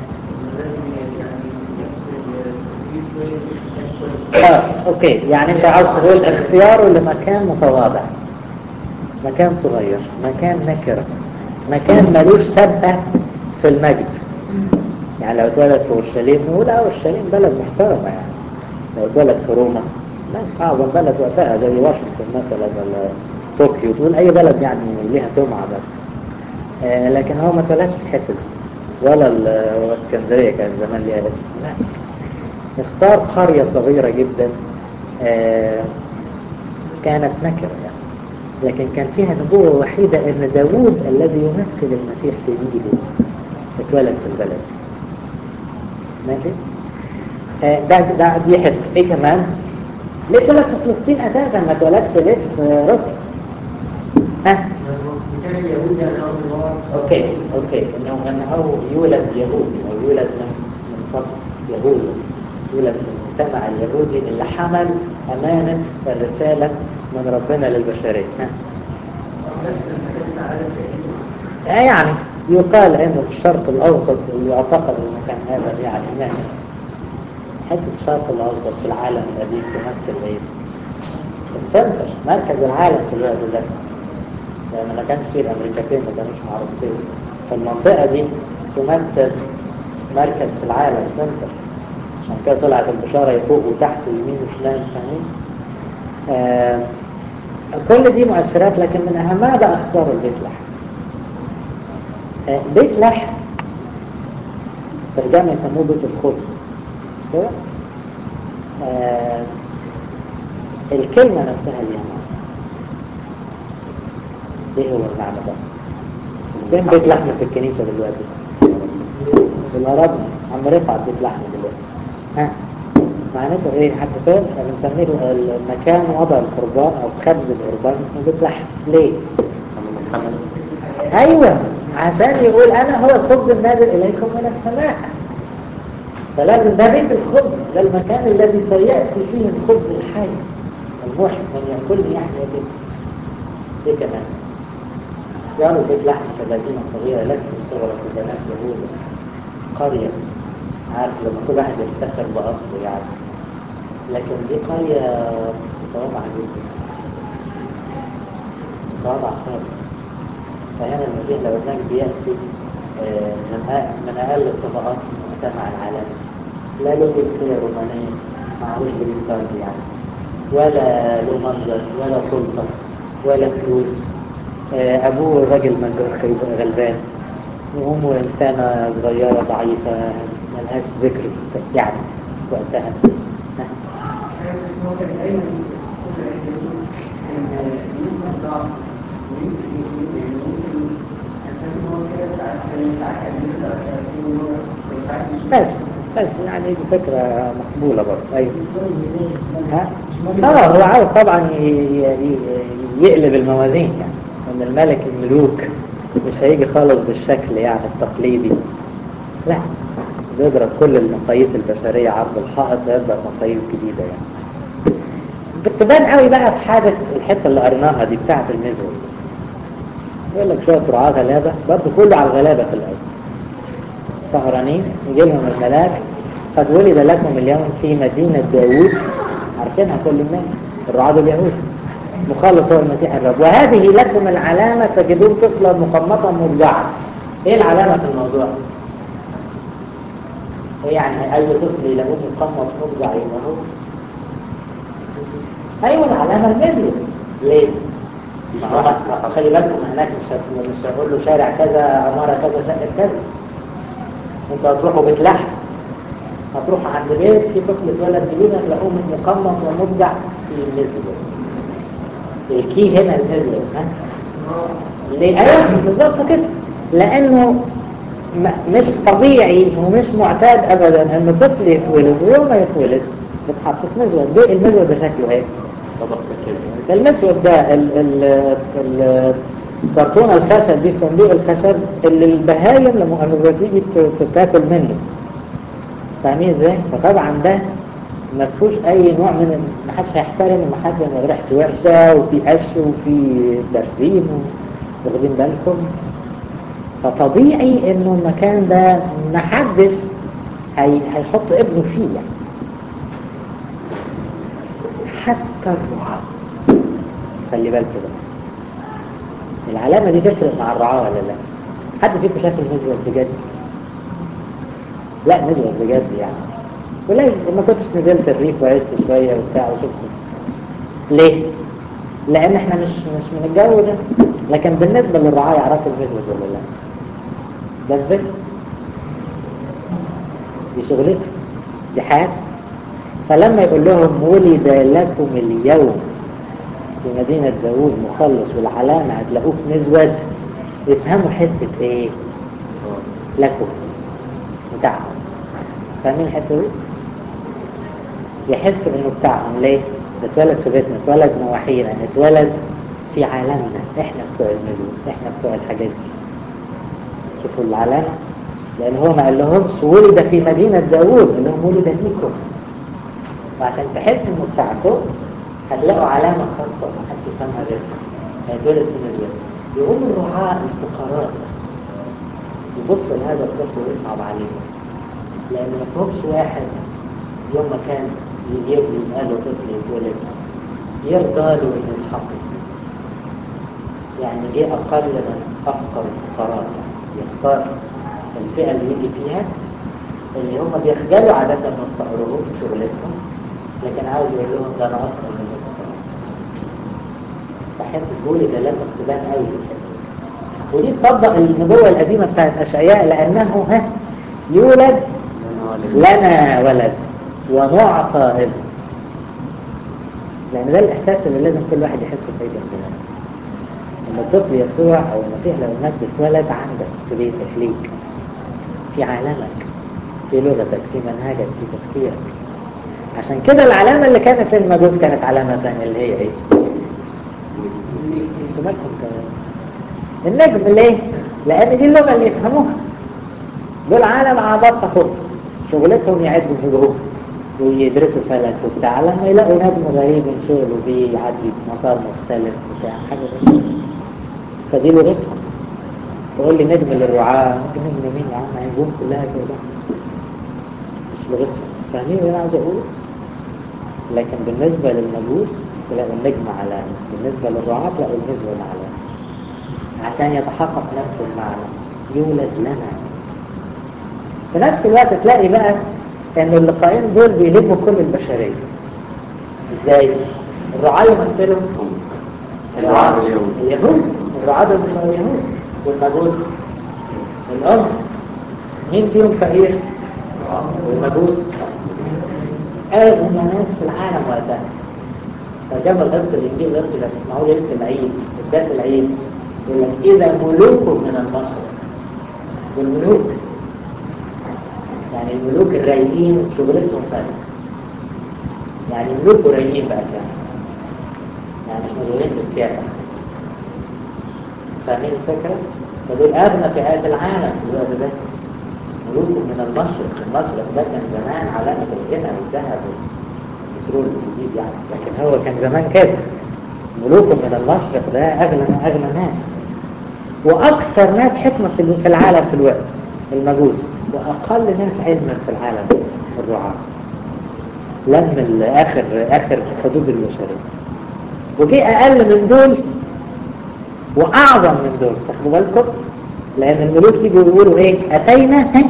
Speaker 2: اه اوكي يعني انت عاوز تقول اختياره لمكان متواضع مكان صغير مكان نكرة مكان ملوش سابقة في المجد يعني لو اتولد في اورشليم نقول اه اورشليم بلد محترمة يعني لو اتولد في روما مش اعظم بلد وقتها زي واشنطن مثلا ولا طوكيو تقول اي بلد يعني ليها سمعة بس آه لكن هو ما اتولدش في الحتة دي ولا ال- اسكندرية كان زمان ليها اسم لا اختار قرية صغيرة جدا آه كانت نكرة يعني لكن كان فيها نبوة وحيدة ان داوود الذي يمثل المسيح في جيله اتولد في البلد ماشي آه ده ده دي حته ايه كمان ليه اتولد في فلسطين اساسا ما اتولدش ليه في روسيا ها اوكي اوكي انه انه يولد يهودي او يولد من من فصل يهودي يولد من المجتمع اليهودي اللي حمل امانه الرساله من ربنا للبشريه ها آه يعني يقال انه في الشرق الاوسط اللي اعتقد المكان هذا يعني ماشي حته الشرق الاوسط في العالم القديم تمثل ايه؟ السنتر مركز العالم في الوقت ده لأن ما كانش فيه الأمريكتين ما كانوش معروفين فالمنطقة دي تمثل مركز في العالم سنتر عشان كده طلعت البشارة فوق وتحت ويمين وشمال فاهمين آه كل دي مؤثرات لكن من أهمها بقى اختار البيت لحم آه بيت لحم ترجمة يسموه بيت الخبز مش كده؟ آه الكلمة نفسها اليمن ايه هو المعنى ده؟ فين بيت لحم في الكنيسة دلوقتي؟ بالأراضي عم رفعت بيت لحم دلوقتي ها معناته ايه حتى فين بنسميه المكان وضع القربان او خبز القربان اسمه بيت لحم ليه ايوه عشان يقول انا هو الخبز النازل اليكم من السماء فلازم ده بيت الخبز ده المكان الذي سيأتي فيه الخبز الحي المحي من يأكلني يحيى به ايه كمان قالوا بيت لحم كمدينة صغيرة لك في الصغرى في بنات يهوذا قرية عارف لما كل واحد يفتخر بأصله يعني لكن دي قرية متواضعة جدا متواضعة خالص فهنا المسيح لو هناك بيأتي من من أقل الطبقات في المجتمع العالمي لا له جنسية رومانية معروف بالإنسان يعني ولا له منظر ولا سلطة ولا فلوس أبوه راجل غلبان وأمه إنسانة صغيرة ضعيفة ملهاش ذكر يعني وقتها ماشي ماشي يعني دي فكرة مقبولة برضه أيوة ها؟ اه هو عاوز طبعا يقلب الموازين يعني ان الملك الملوك مش هيجي خالص بالشكل يعني التقليدي لا بيضرب كل المقاييس البشرية عرض الحائط ويبدأ مقاييس جديدة يعني بتبان قوي بقى في حادث الحتة اللي قرناها دي بتاعة المزول يقول لك شوية رعاة غلابة برضه كله على الغلابة في الأول سهرانين يجي لهم الملاك قد ولد لكم اليوم في مدينة داوود عارفينها كل الناس الرعاة اليهود مخلص هو المسيح الرب وهذه لكم العلامة تجدون طفلا مقمطا مرجعا ايه العلامة في الموضوع ايه يعني اي طفل يلاقوه مقمط مرجع يبقى هو ايوه العلامة المزية ليه خلي بالكم هناك مش مش هقول له شارع كذا عمارة كذا شقة كذا انتوا هتروحوا بيت لحم هتروحوا عند بيت في طفل اتولد جديد هتلاقوه مقمط ومرجع في المزية الكي هنا الازرق ها ليه ايوه بالظبط كده لانه مش طبيعي ومش معتاد ابدا ان طفل يتولد ويوم ما يتولد بتحط في مزود ده المزود ده شكله ايه المزود ده ال ال ال كرتون الخشب دي صندوق الخشب اللي البهايم لما تيجي تاكل منه فاهمين ازاي؟ فطبعا ده ما فيهوش اي نوع من ما حدش هيحترم وما حد ريحته وحشه وفي قش وفي برسيم واخدين بالكم فطبيعي انه المكان ده ما حدش هي... هيحط ابنه فيه يعني حتى الرعاة خلي بالك كده العلامة دي تفرق مع الرعاة ولا لا حد فيكم شاف المزود بجد لا مزود بجد يعني قليل ما كنتش نزلت الريف وعشت شوية وبتاع وشفت ليه؟ لأن احنا مش مش من الجو ده لكن بالنسبة للرعاة يعرفوا المزود ولا لا ده الفكر دي شغلته دي حياته فلما يقول لهم ولد لكم اليوم في مدينة داوود مخلص والعلامة هتلاقوه في مزود يفهموا حتة ايه لكم بتاعهم فاهمين الحتة دي؟ يحس انه بتاعهم ليه؟ اتولد في بيتنا اتولد نواحينا اتولد في عالمنا احنا بتوع المزود احنا بتوع الحاجات دي شوفوا العلامة لان هو ما قال لهمش ولد في مدينة داوود قال لهم ولد ليكم وعشان تحس انه بتاعكم هتلاقوا علامة خاصة ما حدش يفهمها غيركم هيتولد في مزود يقوم الرعاة الفقراء يبصوا لهذا الطفل ويصعب عليهم لأن ما فهمش واحد يوم ما كان يجيب يبقى له طفل يتولد يرضى له انه يتحط يعني جه أقل من أفقر الفقراء يختار الفئة اللي يجي فيها اللي هم بيخجلوا عادة من فقرهم في شغلتهم لكن عاوز يقول لهم ده انا اكثر منكم فحته جولي ده لازم تبان قوي في الحته دي. ودي تطبق النبوه القديمه بتاعت اشعياء لانه ها يولد لنا ولد ونعطى ابن لان ده الاحساس اللي لازم كل واحد يحسه في ايده الجنان ان الطفل يسوع او المسيح لو الناس اتولد عندك في بيتك ليك في عالمك في لغتك في منهجك في تفكيرك عشان كده العلامة اللي كانت للمجوس كانت علامة ثانية اللي هي ايه؟ انتوا مالكم كمان النجم ليه؟ لأن دي اللغة اللي يفهموها دول عالم عباطة فوق شغلتهم يعدوا نجوم ويدرسوا فلك وبتاع لما يلاقوا نجم غريب ينشغلوا بيه يعدي في مسار مختلف بتاع حاجة زي كده. فدي لغتهم تقول لي نجم للرعاة ممكن نجم مين يا عم هينجوم كلها كده مش لغتهم فاهمين اللي انا عايز اقوله لكن بالنسبة للمجوس تلاقوا النجم علامة بالنسبة للرعاة تلاقوا النسبة علامة عشان يتحقق نفس المعنى يولد لنا في نفس الوقت تلاقي بقى ان اللقاءين دول بيلموا كل البشرية ازاي؟ الرعاة يمثلهم
Speaker 3: الرعاة اليهود.
Speaker 2: اليهود الرعاة دول هم اليهود والمجوس الأرض مين فيهم فقير؟ والمجوس أغنى ناس في العالم وقتها ترجمة القدس الإنجيل القدس لما تسمعوه ليلة العيد بداية العيد يقول لك إذا ملوك من المشرق والملوك يعني الملوك الرايقين شغلتهم فن يعني ملوك رايقين بقى كده يعني مش مشغولين بالسياسة فاهمين الفكرة؟ فدول أغنى فئات العالم في الوقت ده ملوك من المشرق المشرق ده كان زمان علامة الغنى والذهب والبترول الجديد يعني لكن هو كان زمان كده ملوك من المشرق ده أغنى أغنى ناس وأكثر ناس حكمة في في العالم في الوقت المجوس وأقل ناس علما في العالم الرعاة لم ال- آخر آخر حدود البشرية وجي أقل من دول وأعظم من دول تاخدوا بالكم لأن الملوك يجوا يقولوا إيه أتينا ها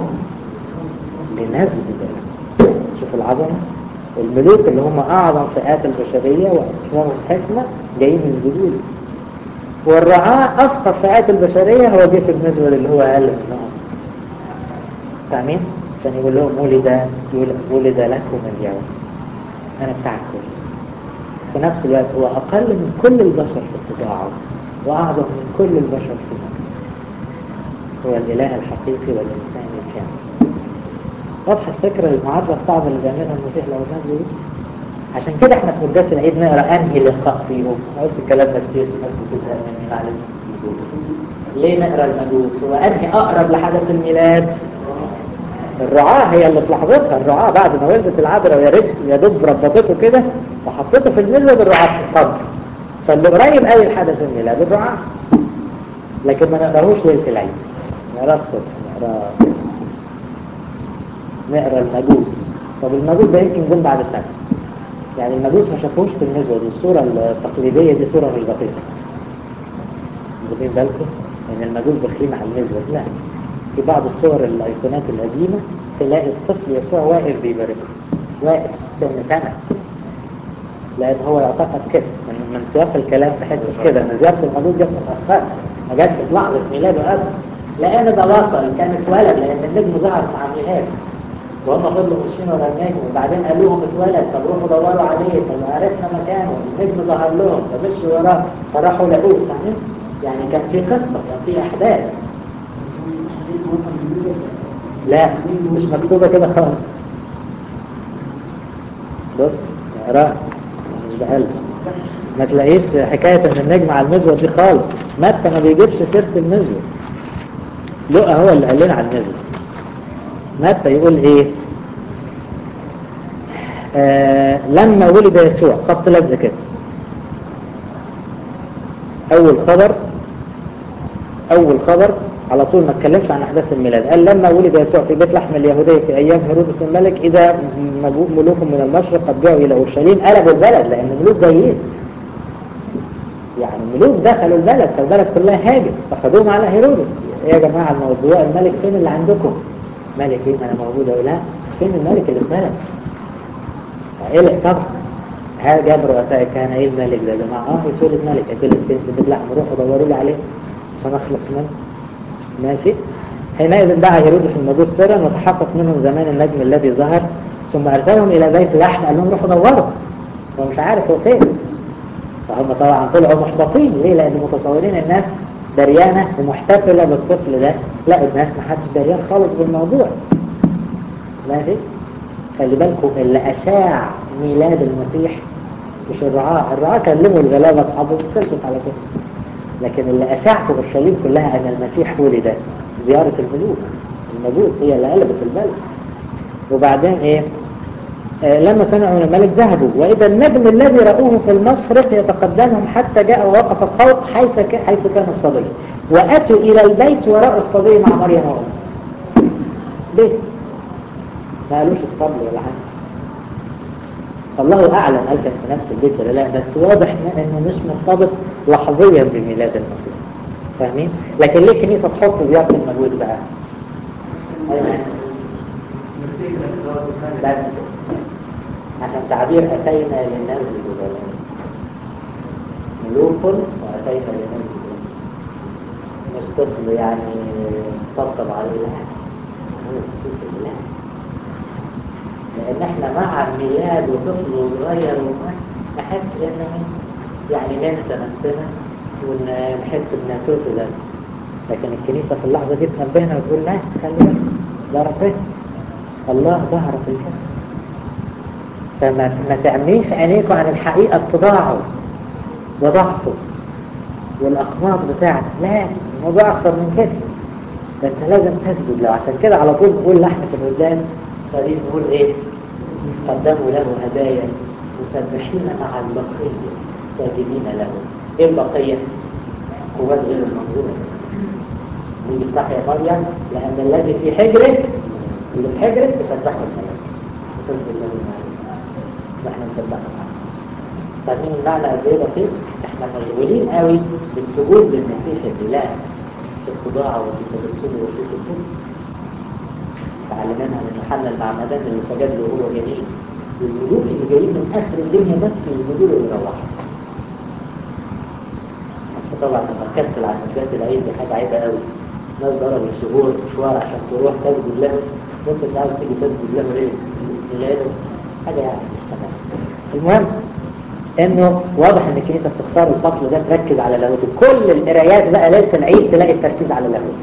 Speaker 2: لنسب ذلك شوف العظمة الملوك اللي هم أعظم فئات البشرية وأكثرهم حكمة جايين يسجدوا له والرعاة أفقر فئات البشرية هو جه في بالنسبة للي هو أقل منهم فاهمين؟ عشان يقول لهم ولد يولد, ولد لكم اليوم أنا بتاعكم في نفس الوقت هو أقل من كل البشر في اتباعه وأعظم من كل البشر في موته هو الإله الحقيقي والإنسان الكامل واضحة الفكرة المعادلة الصعبة اللي بيعملها المسيح لو كان دي عشان كده احنا في مدرسة العيد نقرا انهي لقاء فيهم قلت الكلام ده كتير الناس بتزهق مني معلش ليه نقرا المجوس هو انهي اقرب لحدث الميلاد الرعاة هي اللي في لحظتها الرعاة بعد ما ولدت العذراء ويا ريت يا دوب ربطته كده وحطته في المزود الرعاة في القبر فاللي قريب قوي لحدث الميلاد الرعاة لكن ما نقراهوش ليلة العيد نقراه الصبح نقراه نقرا المجوس طب المجوس ده يمكن جم بعد سنة يعني المجوس ما شافوش في المزود والصورة التقليدية دي صورة مش دقيقة واخدين بالكم ان المجوس داخلين على المزود لا في بعض الصور الايقونات القديمة تلاقي الطفل يسوع واقف بيباركه واقف سن سنة لان هو يعتقد كده من, من سياق الكلام تحس كده ان زيارة المجوس جت متأخرة ما جاتش في لحظة ميلاده ابدا لان ده وصل كان اتولد لان النجم ظهر مع ميلاده وهم فضلوا ماشيين ورا النجم وبعدين قالوا لهم اتولد طب روحوا دوروا عليه طب عرفنا مكانه النجم ظهر لهم فمشوا وراه فراحوا لقوه فاهمين؟ يعني كان في قصة كان في أحداث لا مش مكتوبة كده خالص بص اقرا مش بقلب ما تلاقيش حكاية ان النجم على المزود دي خالص متى ما بيجيبش سيرة المزود لقى هو اللي قال لنا على المزود متى يقول ايه آه لما ولد يسوع خط لزق كده اول خبر اول خبر على طول ما اتكلمش عن احداث الميلاد قال لما ولد يسوع في بيت لحم اليهوديه في ايام هيرودس الملك اذا مجو- ملوك من المشرق قد جاءوا الى اورشليم قلبوا البلد لان الملوك جايين يعني الملوك دخلوا البلد فالبلد كلها هاجت فخدوهم على هيرودس ايه يا جماعه الموضوع الملك فين اللي عندكم ملك ايه ما انا موجود أقول لا فين الملك اللي اتملك قلق طبعا ها جاب رؤساء كان ايه الملك ده يا جماعه اه يتولد ملك يتولد فين في بيت لحم روحوا دوروا لي عليه عشان اخلص منه ماشي حينئذ دعا هيرودس المجوس سرا وتحقق منهم زمان النجم الذي ظهر ثم ارسلهم الى بيت لحم قال لهم روحوا دوروا هو مش عارف هو فين فهم طبعا طلعوا محبطين ليه لان متصورين الناس دريانه ومحتفله بالطفل ده لا الناس ما حدش دريان خالص بالموضوع ماشي خلي بالكم اللي اشاع ميلاد المسيح مش الرعاة الرعاة كلموا الغلابة اصحابه وخلصت على كده لكن اللي اشاع في اورشليم كلها ان المسيح ولد زيارة الملوك المجوس هي اللي قلبت البلد وبعدين ايه آه لما سمعوا من الملك ذهبوا واذا النجم الذي رأوه في المشرق يتقدمهم حتى جاء ووقف فوق حيث ك- حيث كان الصبي واتوا الى البيت ورأوا الصبي مع مريم وامه بيت ما قالوش اسطبل ولا حاجه الله اعلم هل كان في نفس البيت ولا لا بس واضح انه مش مرتبط لحظيا بميلاد المسيح فاهمين لكن ليه الكنيسه تحط زياره المجوس بقى أيوة. بس عشان تعبير اتينا للناس الجبلان ملوك واتينا للناس الجبلان مش طفل يعني طبطب عليه لا هو مسيح الله لان احنا مع الميلاد وطفل صغير نحس انه يعني ننسى نفسنا ونحس بناسوت ده لكن الكنيسة في اللحظة دي تنبهنا وتقول لا خلي بالك ده ربنا الله ظهر في الجسد فما ما تعميش عينيكم عن الحقيقة اتضاعه وضعفه والأقماص بتاعته لا الموضوع أكثر من كده ده أنت لازم تسجد له عشان كده على طول بقول لحمة الودان فريد بقول إيه قدموا له هدايا مسبحين مع البقية ساجدين له إيه البقية؟ قوات غير المنظورة اللي بيفتح يا مريم لأن الذي في حجرك اللي في حجرك تسبحه الملك تسجد له الملك واحنا نسبحه معاه فاهمين المعنى قد ايه دقيق؟ احنا مشغولين قوي بالسجود للمسيح الاله في الخضاع وفي التبسم وفي الكفر تعلمناها من يوحنا المعمدان اللي سجد له وهو جميل والملوك اللي جايين من اخر الدنيا بس يسجدوا له ويروحوا طبعا لما تكسل عن مجلس العيد دي حاجه عيبه قوي ناس ضربوا شهور مشوار عشان تروح تسجد له وانت مش عاوز تيجي تسجد له ليه؟ ميلاده حاجه يعني مش تمام المهم انه واضح ان الكنيسه بتختار الفصل ده تركز على لاهوت كل القرايات بقى ليله العيد تلاقي التركيز على لاهوت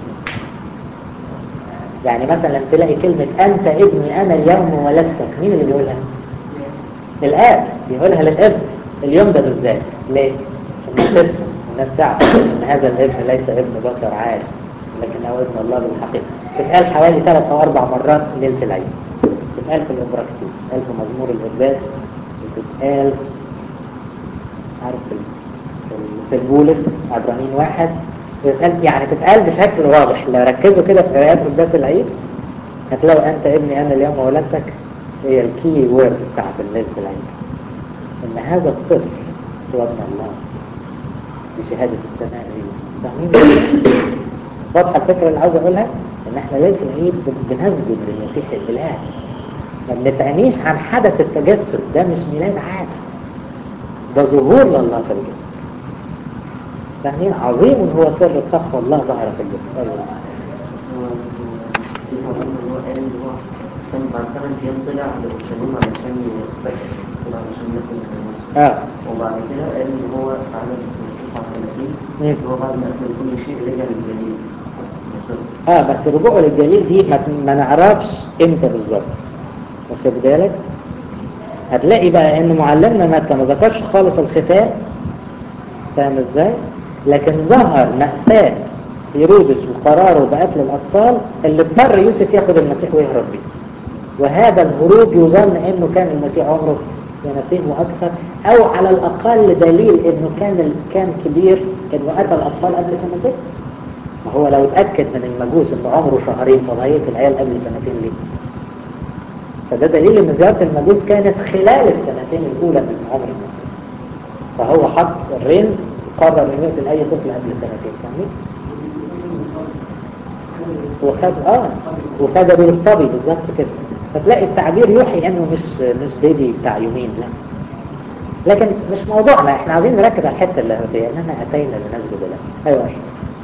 Speaker 2: يعني مثلا تلاقي كلمة أنت ابني أنا اليوم ولدتك مين اللي بيقولها؟ الآب بيقولها للابن اليوم ده بالذات ليه؟ عشان الناس تسمع الناس تعرف إن هذا الابن ليس ابن بشر عادي لكنه ابن الله بالحقيقة تتقال حوالي ثلاث أو أربع مرات ليلة العيد تتقال في الإبراكسيس تتقال في مزمور القداس وتتقال عارف في في البولس عبرانيين واحد تتقال يعني تتقال بشكل واضح لو ركزوا كده في قراءات قداس العيد هتلاقوا انت ابني انا اليوم ولدتك هي الكي وورد بتاعت ليله العيد ان هذا الطفل هو ابن الله دي شهاده السماء دي فاهمين واضحه الفكره اللي عاوز اقولها ان احنا ليله العيد بنسجد للمسيح الاله ما بنتعنيش عن حدث التجسد ده مش ميلاد عادي ده ظهور لله في الجسد فاهمين عظيم هو سر التقوى الله ظهر في الجسد ايوه
Speaker 5: كان بعد ثمان ايام طلع لأورشليم علشان يتبكر طلع علشان ياكل الناس
Speaker 2: اه
Speaker 5: وبعد كده قال ان هو في عدد 39
Speaker 2: مم.
Speaker 5: ان هو بعد ما اكل كل شيء رجع للجليل مصر.
Speaker 2: اه بس رجوعه للجليل دي ما, ما نعرفش امتى بالظبط واخد بالك هتلاقي بقى ان معلمنا متى ما ذكرش خالص الختان فاهم ازاي لكن ظهر مأساة هيرودس وقراره بقتل الأطفال اللي اضطر يوسف ياخد المسيح ويهرب بيه وهذا الهروب يظن انه كان المسيح عمره سنتين واكثر او على الاقل دليل انه كان كان كبير انه قتل الاطفال قبل سنتين ما هو لو اتاكد من المجوس انه عمره شهرين طب هيقتل العيال قبل سنتين ليه؟ فده دليل ان زياره المجوس كانت خلال السنتين الاولى من عمر المسيح فهو حط الرينز قرر انه يقتل اي طفل قبل سنتين فاهمين؟ وخد اه وخد بالصبي بالظبط كده فتلاقي التعبير يوحي انه مش مش بيبي بتاع يومين لا لكن مش موضوعنا احنا عايزين نركز على الحته اللاهوتيه اننا اتينا لنسجد له ايوه أخي.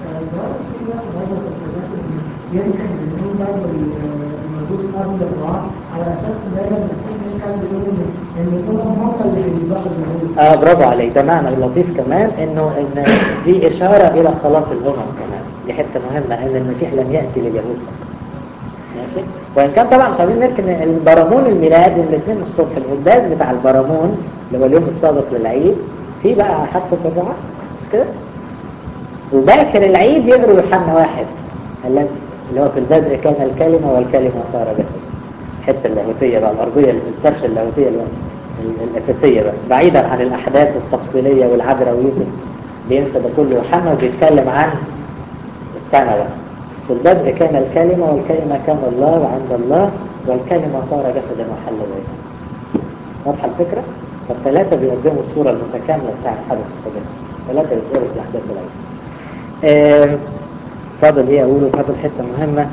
Speaker 6: يمكن بدون برضه المجوس قبل الرعاة على اساس ان دايما المسيح كان بيقول ان الامم هم اللي بيذبحوا اليهود
Speaker 2: اه برافو عليك ده معنى لطيف كمان انه ان دي اشاره الى خلاص الامم كمان دي حته مهمه ان المسيح لم ياتي لليهود فقط ماشي وان كان طبعا مش عايزين نركن البرامون الميلاد يوم الاثنين الصبح القداس بتاع البرامون اللي هو اليوم السابق للعيد في بقى حادثه الرعاة مش كده؟ وباكر العيد يقروا يوحنا واحد الذي اللي هو في البدء كان الكلمة والكلمة صار جسد الحتة اللاهوتية بقى الأرضية الفرشة اللاهوتية ال- ال- الأساسية بقى بعيدا عن الأحداث التفصيلية والعذراء ويوسف بينسى ده كله يوحنا وبيتكلم عن السنة بقى في البدء كان الكلمة والكلمة كان الله وعند الله والكلمة صار جسدا وحل بيننا واضحة الفكرة؟ فالثلاثة بيقدموا الصورة المتكاملة بتاع حدث التجسس ثلاثة بيقدروا في أحداث العيد آه، فاضل ايه اقوله فاضل حته مهمه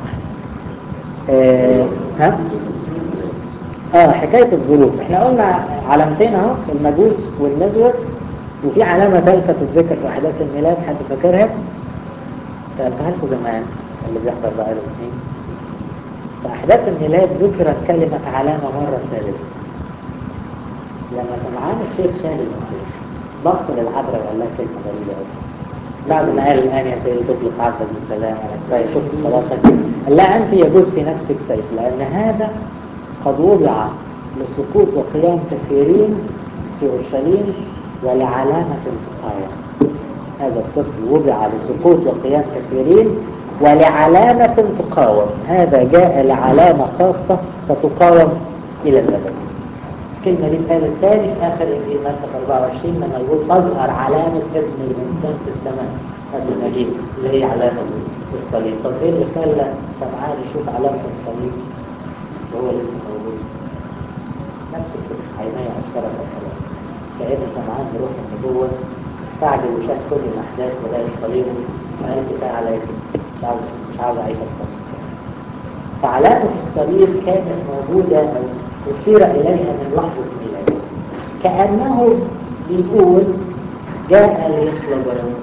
Speaker 2: آه، ها اه حكايه الظروف احنا قلنا علامتين اهو المجوس والنزوه وفي علامه ثالثه تتذكر في احداث الميلاد حد فاكرها سالتها لكم زمان اللي بيحضر بقى له سنين في احداث الميلاد ذكرت كلمه علامه مره ثالثه لما سمعان الشيخ شال المسيح ضغط للعذراء وقال لها كلمه غريبه قوي بعد ما قال الآن يا سيدي تطلق عبدك بالسلام أنا كفاية شفت خلاصك قال لا أنت يجوز في نفسك سيف لأن هذا قد وضع لسقوط وقيام كثيرين في أورشليم ولعلامة التقاوم هذا الطفل وضع لسقوط وقيام كثيرين ولعلامة تقاوم هذا جاء لعلامة خاصة ستقاوم إلى الأبد الكلمة دي اتقالت تاني في آخر إنجيل متى 24 لما يقول أظهر علامة ابن الإنسان في السماء قبل المجيء اللي هي علامة الصليب طب إيه اللي خلى سمعان يشوف علامة الصليب وهو لسه موجود نفس الفكرة عينيه أبصرت الكلام كأن سمعان بروح النبوة بعد وشاف كل الأحداث ولاقي الصليب فقال كفاية عليا مش عاوز مش عاوز أعيش أكتر من كده فعلامة الصليب كانت موجودة أو أشير إليها من لحظة ميلاده كأنه بيقول جاء ليصلب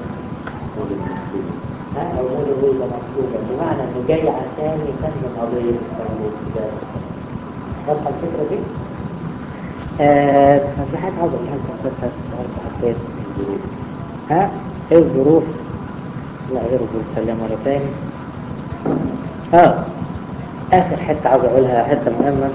Speaker 2: ها أو مولد ولد مصلوبا بمعنى إنه جاي عشان يتمم قضية الصليب ده واضحة الفكرة دي؟ آه في حاجة عاوز أقولها لكم ستة حسيت الظروف ها إيه الظروف؟ لا غير الظروف خليها مرة تاني اه آخر حتة عاوز أقولها حتة مهمة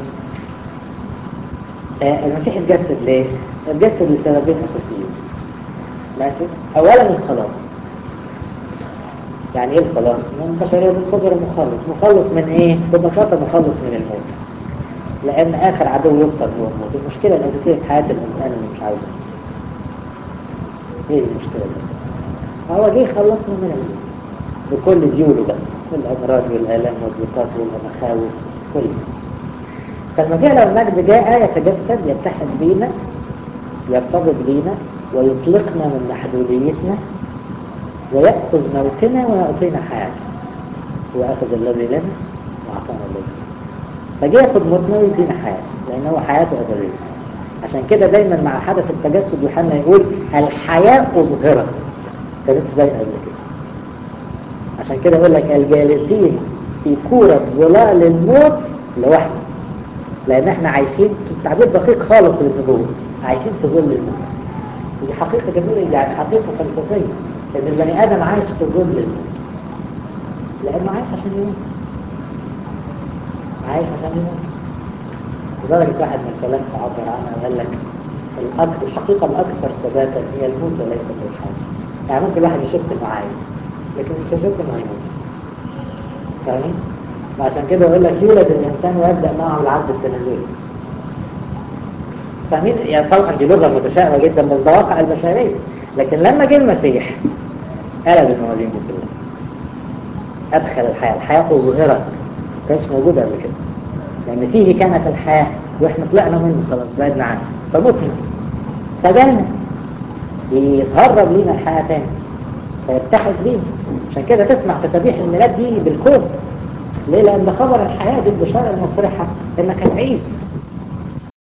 Speaker 2: آه المسيح اتجسد ليه؟ اتجسد لسببين أساسيين ماشي؟ أولا الخلاص يعني إيه الخلاص؟ من بشرية القدر المخلص مخلص من إيه؟ ببساطة مخلص من الموت لأن آخر عدو يفقد هو الموت المشكلة الأساسية في حياة الإنسان اللي مش عاوز يموت إيه المشكلة دي؟ هو جه خلصنا من الموت بكل ديوله بقى الأمراض والآلام والضيقات والمخاوف كل فالمسيح لو المجد جاء يتجسد يتحد بينا يرتبط بينا ويطلقنا من محدوديتنا ويأخذ موتنا ويعطينا حياتنا وأخذ الذي لنا وأعطانا الذي فجاء ياخد موتنا ويدينا حياته لأن هو حياته أبدية عشان كده دايما مع حدث التجسد يوحنا يقول الحياة أظهرت كانتش باينة قبل كده عشان كده يقول لك الجالسين في كورة ظلال الموت لوحده لأن احنا عايشين في التعبير دقيق خالص للنبوة عايشين في ظل الموت ودي حقيقة جميلة يعني حقيقة فلسفية إن البني آدم عايش في ظل الموت لأنه عايش عشان يموت عايش عشان يموت لدرجة واحد من الفلاسفة عبر عنها وقال لك الأكثر الحقيقة الأكثر ثباتا هي الموت وليست الحياة يعني ممكن الواحد يشك إنه عايش لكن مش هيشك إنه هيموت فاهمين؟ وعشان كده يقول لك يولد الإنسان ويبدأ معه العد التنازلي فاهمين؟ يعني طبعا دي لغة متشائمة جدا بس ده واقع البشرية لكن لما جه المسيح قلب الموازين دي كلها أدخل الحياة الحياة أظهرت كانش موجودة قبل كده لأن فيه كانت الحياة وإحنا طلعنا منه خلاص بعدنا عنه فمتنا فجالنا يسهرب لينا الحياة تاني
Speaker 7: فيتحد بيه عشان كده تسمع تسابيح الميلاد دي بالكون ليه؟ لأن خبر الحياة دي البشارة المفرحة إنك هتعيش